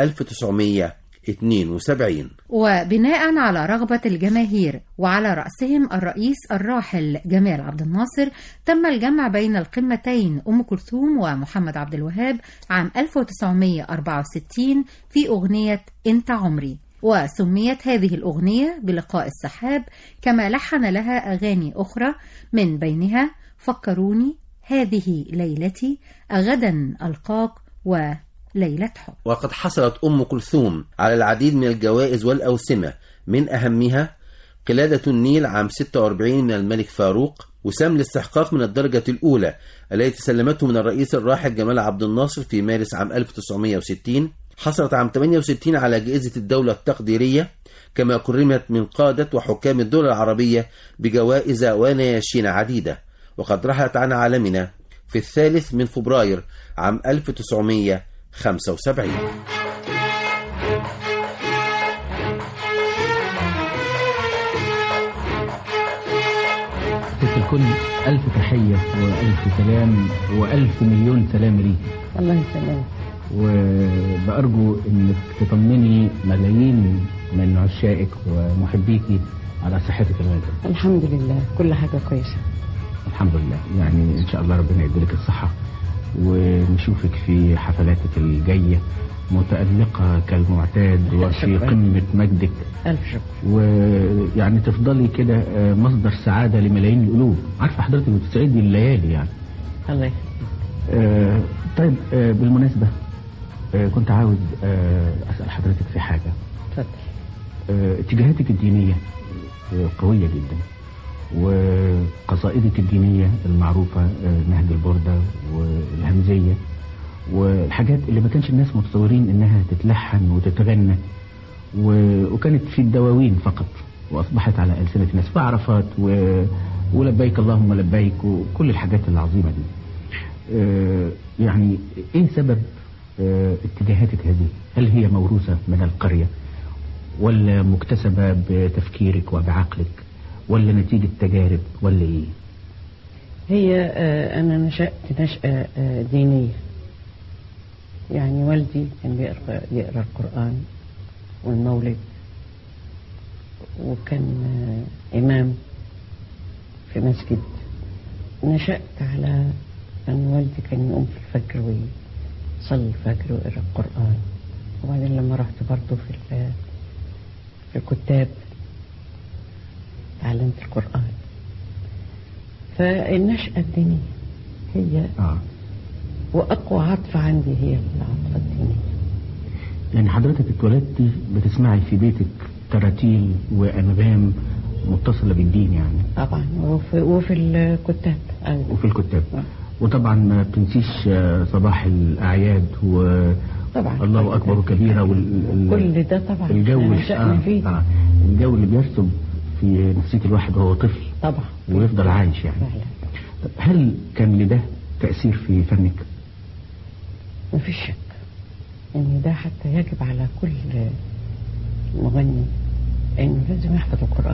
1972 وبناء على رغبة الجماهير وعلى رأسهم الرئيس الراحل جمال عبد الناصر تم الجمع بين القمتين أم كلثوم ومحمد عبد الوهاب عام 1964 في أغنية أنت عمري وسميت هذه الأغنية بلقاء السحاب كما لحن لها أغاني أخرى من بينها فكروني هذه ليلتي أغدا ألقاك وليلة حب وقد حصلت أم كلثوم على العديد من الجوائز والأوسمة من أهمها قلادة النيل عام 46 من الملك فاروق وسام الاستحقاق من الدرجة الأولى التي سلمته من الرئيس الراحل جمال عبد الناصر في مارس عام 1960 حصلت عام 68 على جائزة الدولة التقديرية كما كرمت من قادة وحكام الدول العربية بجوائز ونياشين عديدة وقد رحلت عن عالمنا في الثالث من فبراير عام 1975 ست الكل ألف تحية وألف سلام وألف مليون سلام ليك الله يسلمك وبأرجو إنك تطمني ملايين من عشائك ومحبيكي على صحتك الغالية الحمد لله كل حاجة كويسة الحمد لله يعني إن شاء الله ربنا يديلك الصحة ونشوفك في حفلاتك الجاية متألقة كالمعتاد وفي شكراً. قمة مجدك ألف شكر ويعني تفضلي كده آه، مصدر سعادة لملايين القلوب عارفة حضرتك بتسعدي الليالي يعني الله يخليك آه، طيب آه، بالمناسبة آه، كنت عاوز آه، أسأل حضرتك في حاجة اتفضل آه، اتجاهاتك الدينية آه، قوية جدا وقصائدك الدينية المعروفة آه، نهج البردة والهمزية والحاجات اللي ما كانش الناس متصورين انها تتلحن وتتغنى و- وكانت في الدواوين فقط واصبحت على السنة الناس في عرفات و... ولبيك اللهم لبيك وكل الحاجات العظيمة دي آه، يعني ايه سبب آه، اتجاهاتك هذه هل هي موروثة من القرية ولا مكتسبة بتفكيرك وبعقلك ولا نتيجة تجارب ولا ايه هي آه، أنا نشأت نشأة آه، دينية يعني والدي كان بيقرأ, يقرأ القرآن والمولد وكان آه، إمام في مسجد نشأت على أن والدي كان يقوم في الفجر ويصلي الفجر ويقرأ القرآن وبعدين لما رحت برضه في ال- في الكتاب تعلمت القرآن فالنشأة الدينية هي آه. وأقوى عاطفة عندي هي العاطفة الدينية يعني حضرتك اتولدتي بتسمعي في بيتك تراتيل وأنغام متصلة بالدين يعني طبعا وفي, وفي الكتاب أيضا. وفي الكتاب وطبعا ما بتنسيش آه، صباح الأعياد و طبعا الله أكبر كبيرا وال... كل ده طبعا الجو أنا ال- شأني فيه آه الجو اللي بيرسب في نفسية الواحد وهو طفل طبعا ويفضل عايش يعني فعلا طب هل كان لده تأثير في فنك؟ ما فيش شك ان ده حتى يجب على كل مغني انه لازم يحفظ القرآن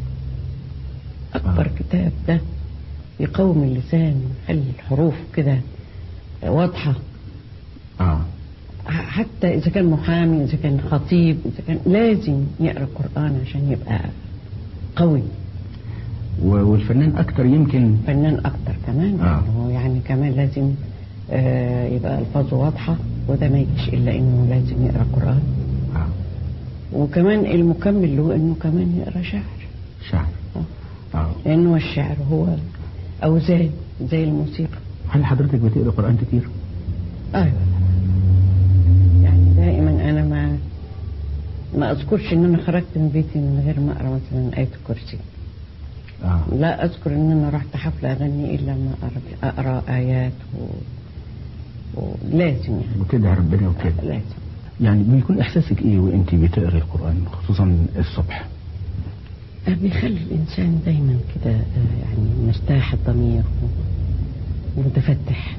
اكبر كتاب ده يقوم اللسان يخلي الحروف كده واضحة اه ح- حتى اذا كان محامي اذا كان خطيب اذا كان لازم يقرا القرآن عشان يبقى قوي و- والفنان أكتر يمكن فنان اكتر كمان آه. هو يعني كمان لازم آه يبقى الفاظه واضحه وده ما يجيش الا انه لازم يقرا قران آه. وكمان المكمل له انه كمان يقرا شعر شعر آه. لانه الشعر هو اوزان زي الموسيقى هل حضرتك بتقرأ قرآن كتير؟ ايوه يعني دائما انا ما ما اذكرش ان انا خرجت من بيتي من غير ما اقرا مثلا ايه الكرسي آه. لا اذكر ان انا رحت حفله اغني الا ما أقرأ- اقرا ايات و... ولازم يعني وتدعي ربنا وكده لازم يعني بيكون إحساسك إيه وأنت بتقري القرآن خصوصا الصبح؟ بيخلي الإنسان دايما كده آه، يعني مرتاح الضمير و- ومتفتح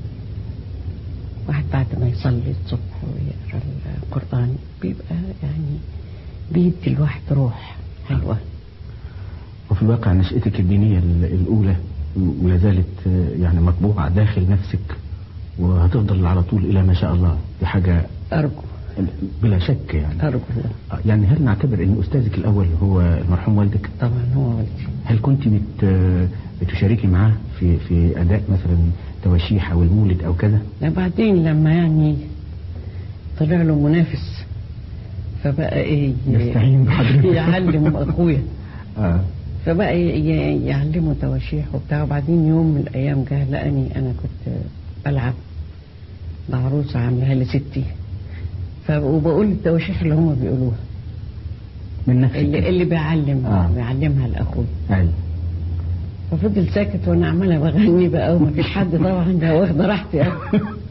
واحد بعد ما يصلي الصبح ويقرا القرآن بيبقى يعني بيدي الواحد روح حلوة وفي الواقع نشأتك الدينية ال- الأولى ولا زالت آه، يعني مطبوعة داخل نفسك وهتفضل على طول إلى ما شاء الله دي حاجة أرجو بلا شك يعني أرجو الله آه، يعني هل نعتبر أن أستاذك الأول هو المرحوم والدك؟ طبعا هو والدي هل كنت بت آه، بتشاركي معاه في في أداء مثلا تواشيح أو المولد أو كذا؟ لا بعدين لما يعني طلع له منافس فبقى ايه يستعين بحضرتك. يعلم اخويا آه. فبقى ي- ي- يعلمه تواشيح وبتاع وبعدين يوم من الايام جه لقاني انا كنت بلعب بعروسه عاملاها لستي ف وبقول التواشيح اللي هم بيقولوها من نفسك اللي, اللي بيعلم آه. بيعلمها لاخويا أيوة. ففضل ساكت وانا عماله بغني بقى ومفيش حد طبعا ده واخده راحتي قوي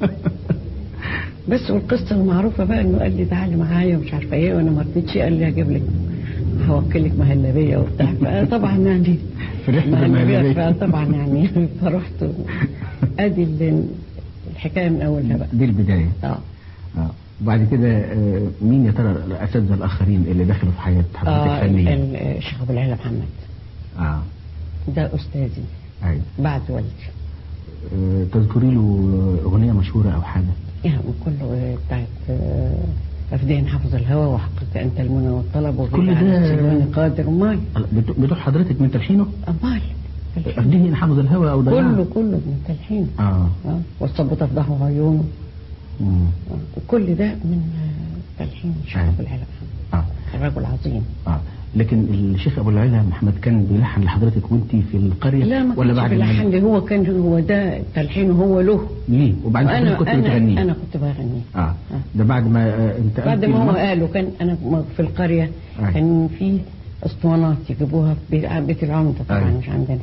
بس والقصه المعروفه بقى انه قال لي تعالي معايا ومش عارفه ايه وانا ما رضيتش قال لي هجيب لك هوكلك مهلبيه وبتاع فطبعا يعني فرحت مهلبيه بالمهلبية. فطبعا يعني فرحت ادي ال- الحكايه من اولها بقى دي البداية اه آه. وبعد كده آه، مين يا ترى الأساتذة الآخرين اللي دخلوا في حياة حضرتك اه فنيا؟ ال- الشيخ ابو العلا محمد آه. ده أستاذي أيوة. بعد والدي آه، تذكري له أغنية مشهورة أو حاجة يعني كله آه، بتاعت آه، أفدين حافظ الهوى وحققت أنت المنى والطلب وغيب كل عن ده- السجون قادر أمال بتوع بتوع حضرتك من تلحينه؟ أمال أفديه حافظ الهوى أو ضياع كله كله من تلحين آه آه، والصب تفضحه عيونه مم. آه، وكل ده من آه، تلحين الشيخ أيوة. أبو العلا آه. الرجل عظيم آه لكن الشيخ أبو العلا محمد كان بيلحن لحضرتك وأنت في القرية لا ما ولا كانش بعد بيلحن ما لي هو كان هو ده تلحين هو له ليه وبعدين أنا حضرتك كنت أنا بتغنيه أنا كنت بغني اه ده بعد ما آه، انت بعد ما هو قالوا كان انا في القريه أي. كان في اسطوانات يجيبوها في بيت- بيت العمده طبعا أي. مش عندنا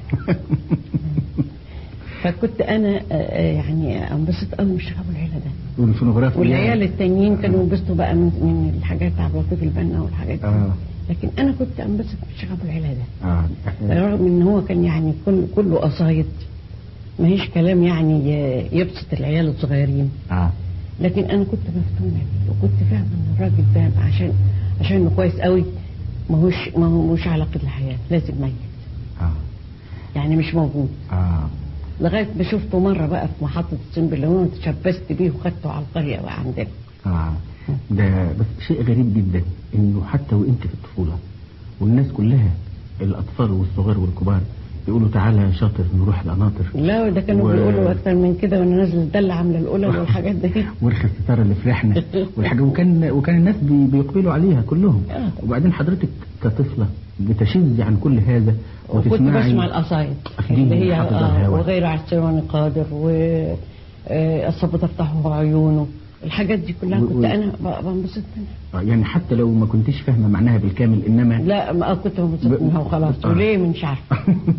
فكنت انا آه، آه، يعني انبسط قوي من الشيخ ابو العيله ده والفونوغراف والعيال التانيين كانوا ينبسطوا بقى من, من الحاجات عبد اللطيف البنا والحاجات دي آه. لكن انا كنت انبسط من الشيخ ابو العيله ده اه رغم ان هو كان يعني كل كله قصايد ما هيش كلام يعني ي- يبسط العيال الصغيرين اه لكن انا كنت مفتونة بيه وكنت فاهمة ان الراجل ده عشان عشان انه كويس قوي ما هوش ما هوش على قيد الحياة لازم ميت اه يعني مش موجود اه لغاية ما شفته مرة بقى في محطة السنبلاوين وتشبثت بيه وخدته على القرية بقى عندنا اه ده بس شيء غريب جدا انه حتى وانت في الطفولة والناس كلها الاطفال والصغار والكبار يقولوا تعالى يا شاطر نروح القناطر لا ده كانوا و- بيقولوا اكتر من كده وانا نازله الدله عامله الاولى والحاجات دي ورخ الستاره اللي في ريحنا والحاجه وكان وكان الناس بي بيقبلوا عليها كلهم آه. وبعدين حضرتك كطفله بتشذي عن كل هذا وكنت وتسمعي بسمع القصايد أخديني اللي هي حافظ آه الهوى. وغير عسران قادر و آه، الصب تفتحه عيونه الحاجات دي كلها و- كنت و- انا ب- بنبسط منها آه، يعني حتى لو ما كنتش فاهمه معناها بالكامل انما لا ما كنت بنبسط ب- منها وخلاص آه. وليه مش عارفه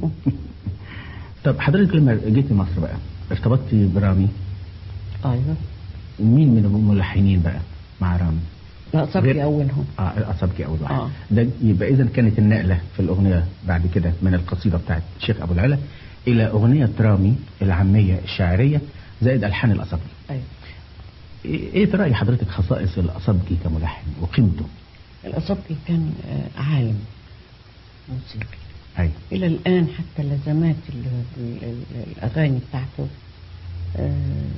طب حضرتك لما جيتي مصر بقى ارتبطتي برامي ايوه مين من الملحنين بقى مع رامي لا صبري غير- اولهم اه اصابكي اول واحد آه. ده يبقى اذا كانت النقله في الاغنيه بعد كده من القصيده بتاعت الشيخ ابو العلا الى اغنيه رامي العاميه الشاعريه زائد الحان الاصابجي ايوه ايه إيه في راي حضرتك خصائص الاصابجي كملحن وقيمته الأصبجي كان آه، عالم موسيقي ايوه إلى الآن حتى لزمات ال- ال- ال- الأغاني بتاعته آه،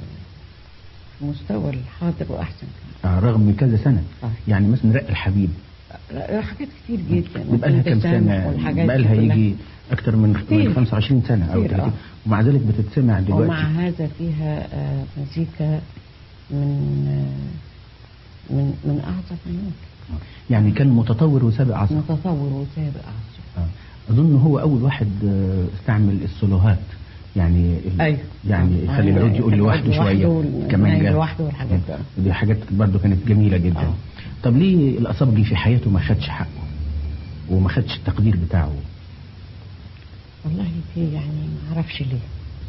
في مستوى الحاضر وأحسن آه رغم من كذا سنه آه. يعني مثلا رق الحبيب لا، حاجات كتير جدا بقى لها كام والتسامح سنه والحاجات بقى دي لها كلها. يجي اكتر من كتير. من 25 سنه او كتير، 30 آه. ومع ذلك بتتسمع ومع دلوقتي هذا فيها آه، مزيكا من آه، من من أعظم النوت يعني كان متطور وسابق عصره متطور وسابق عصره آه. اظن هو اول واحد آه، استعمل السولوهات يعني ال- أيوة. يعني آه. يخلي العود يقول يخلي لوحده العود شويه لوحده كمان والناي جا- لوحده والحاجات دي. دي حاجات برضه كانت جميله جدا آه. طب ليه الاصابجي في حياته ما خدش حقه وما خدش التقدير بتاعه والله دي يعني ما اعرفش ليه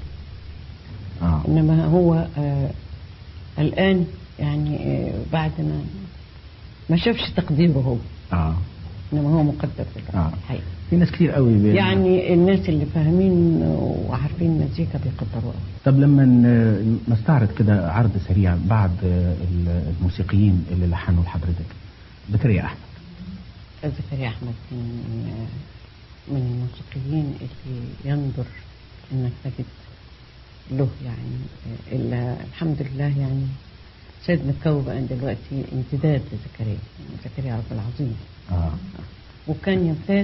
اه انما هو آه الان يعني آه بعد ما ما شافش تقديره هو اه انما هو مقدر في اه الحقيقه في ناس كتير قوي بي... يعني الناس اللي فاهمين وعارفين مزيكا بيقدروها طب لما ن- نستعرض كده عرض سريع بعض آه، الموسيقيين اللي لحنوا لحضرتك زكريا احمد زكريا احمد من آه من الموسيقيين اللي ينظر انك تجد له يعني آه، الا الحمد لله يعني سيد مكاوي بقى دلوقتي امتداد لزكريا زكريا رب العظيم اه وكان يمتاز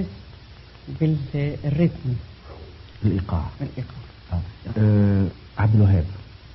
بالريتم الايقاع الايقاع آه. آه عبد الوهاب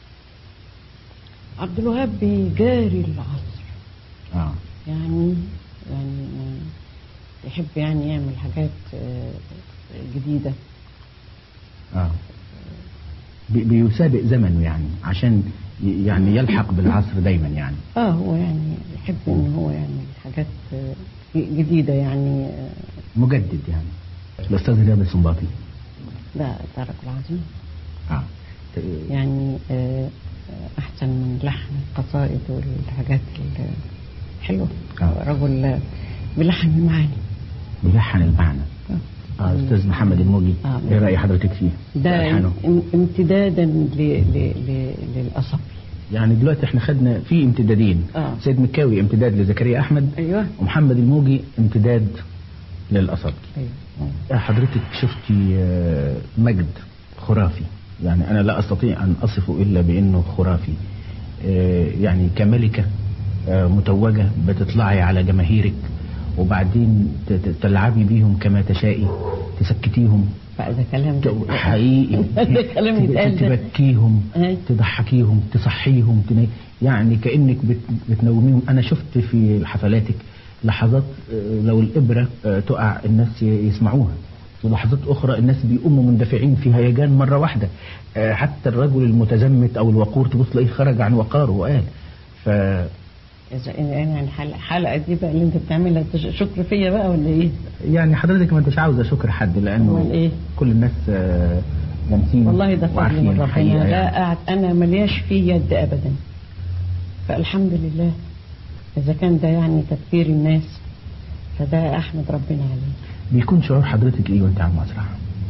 عبد الوهاب بيجاري العصر اه يعني يعني يحب يعني يعمل حاجات آه، جديدة اه بي- بيسابق زمنه يعني عشان ي- يعني يلحق بالعصر دايما يعني اه هو يعني يحب ان هو يعمل حاجات آه، جديدة يعني آه، مجدد يعني الاستاذ رياض السنباطي ده ترك العظيم اه يعني آه، آه، أحسن من لحن القصائد والحاجات الحلوة رجل آه، بيلحن المعاني بيلحن المعنى اه استاذ محمد الموجي آه. ايه راي حضرتك فيه ده ألحانه؟ ام- امتدادا ل- ل- ل- للأصبي يعني دلوقتي احنا خدنا في امتدادين آه. سيد مكاوي امتداد لزكريا احمد أيوه ومحمد الموجي امتداد للاصابجي أيوه حضرتك شفتي آه، مجد خرافي يعني أنا لا أستطيع أن أصفه إلا بأنه خرافي آه، يعني كملكة آه، متوجة بتطلعي على جماهيرك وبعدين ت- ت- تلعبي بيهم كما تشائي تسكتيهم فده كلام حقيقي ده كلام يتقال ده. تبكيهم تضحكيهم تصحيهم تني... يعني كأنك بت... بتنوميهم أنا شفت في حفلاتك لحظات آه، لو الإبرة آه، تقع الناس ي- يسمعوها ولحظات أخرى الناس بيقوموا مندفعين في هيجان مرة واحدة آه، حتى الرجل المتزمت أو الوقور تبص تلاقيه خرج عن وقاره وقال ف إذا يعني الحلقة الحلقة دي بقى اللي أنت بتعملها تش- شكر فيا بقى ولا إيه؟ يعني حضرتك ما انتش عاوزة شكر حد لأنه أمال إيه؟ كل الناس آه، لامسين والله ده فضل وعارفين من الحقيقة ربنا يعني. لا قاعد أنا ملياش فيه يد أبدا فالحمد لله إذا كان ده يعني تفكير الناس فده أحمد ربنا عليه بيكون شعور حضرتك ايه وانت على المسرح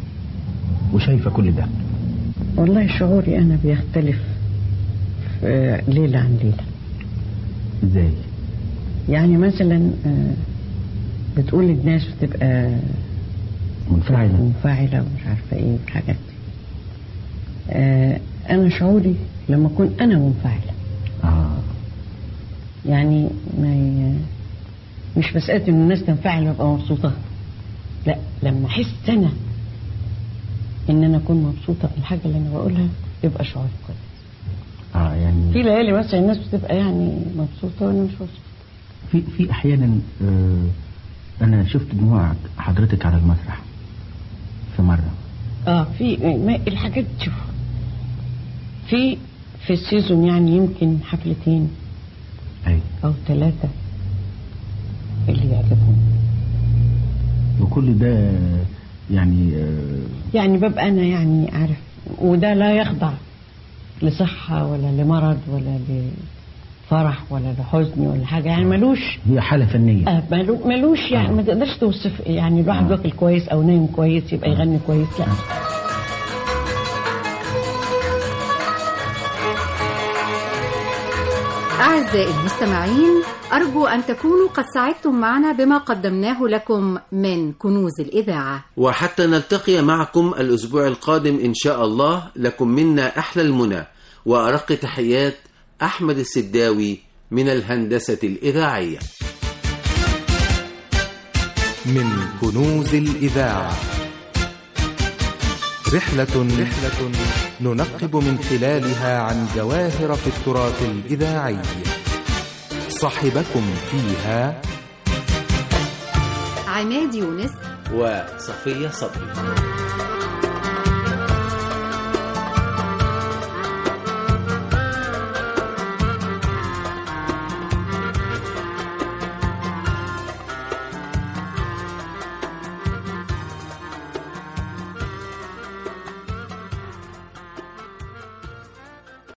وشايفه كل ده والله شعوري أنا بيختلف في ليلة عن ليلة ازاي يعني مثلا آه، بتقول الناس بتبقى منفعلة منفعلة ومش عارفة ايه والحاجات دي آه، أنا شعوري لما أكون أنا منفعلة آه. يعني ما ي... مش مسألة إن الناس تنفعل وأبقى مبسوطة لا لما أحس أنا إن أنا أكون مبسوطة بالحاجة اللي أنا بقولها يبقى شعوري كويس اه يعني في ليالي مثلا الناس بتبقى يعني مبسوطة وأنا مش مبسوطة في في احيانا آه انا شفت دموع حضرتك على المسرح في مره اه في ما الحاجات دي شوف في في السيزون يعني يمكن حفلتين أي. او ثلاثة اللي يعجبهم وكل ده يعني آه يعني ببقى انا يعني عارف وده لا يخضع لصحة ولا لمرض ولا لفرح ولا لحزن ولا حاجة يعني ملوش هي حاله فنيه آه ملو- ملوش يعني ما تقدرش توصف يعني الواحد واكل كويس او نايم كويس يبقى يغني كويس لا أعزائي المستمعين أرجو أن تكونوا قد سعدتم معنا بما قدمناه لكم من كنوز الإذاعة وحتى نلتقي معكم الأسبوع القادم إن شاء الله لكم منا أحلى المنى وأرق تحيات أحمد السداوي من الهندسة الإذاعية من كنوز الإذاعة رحلة رحلة ننقب من خلالها عن جواهر في التراث الإذاعي صاحبكم فيها عماد يونس وصفية صبري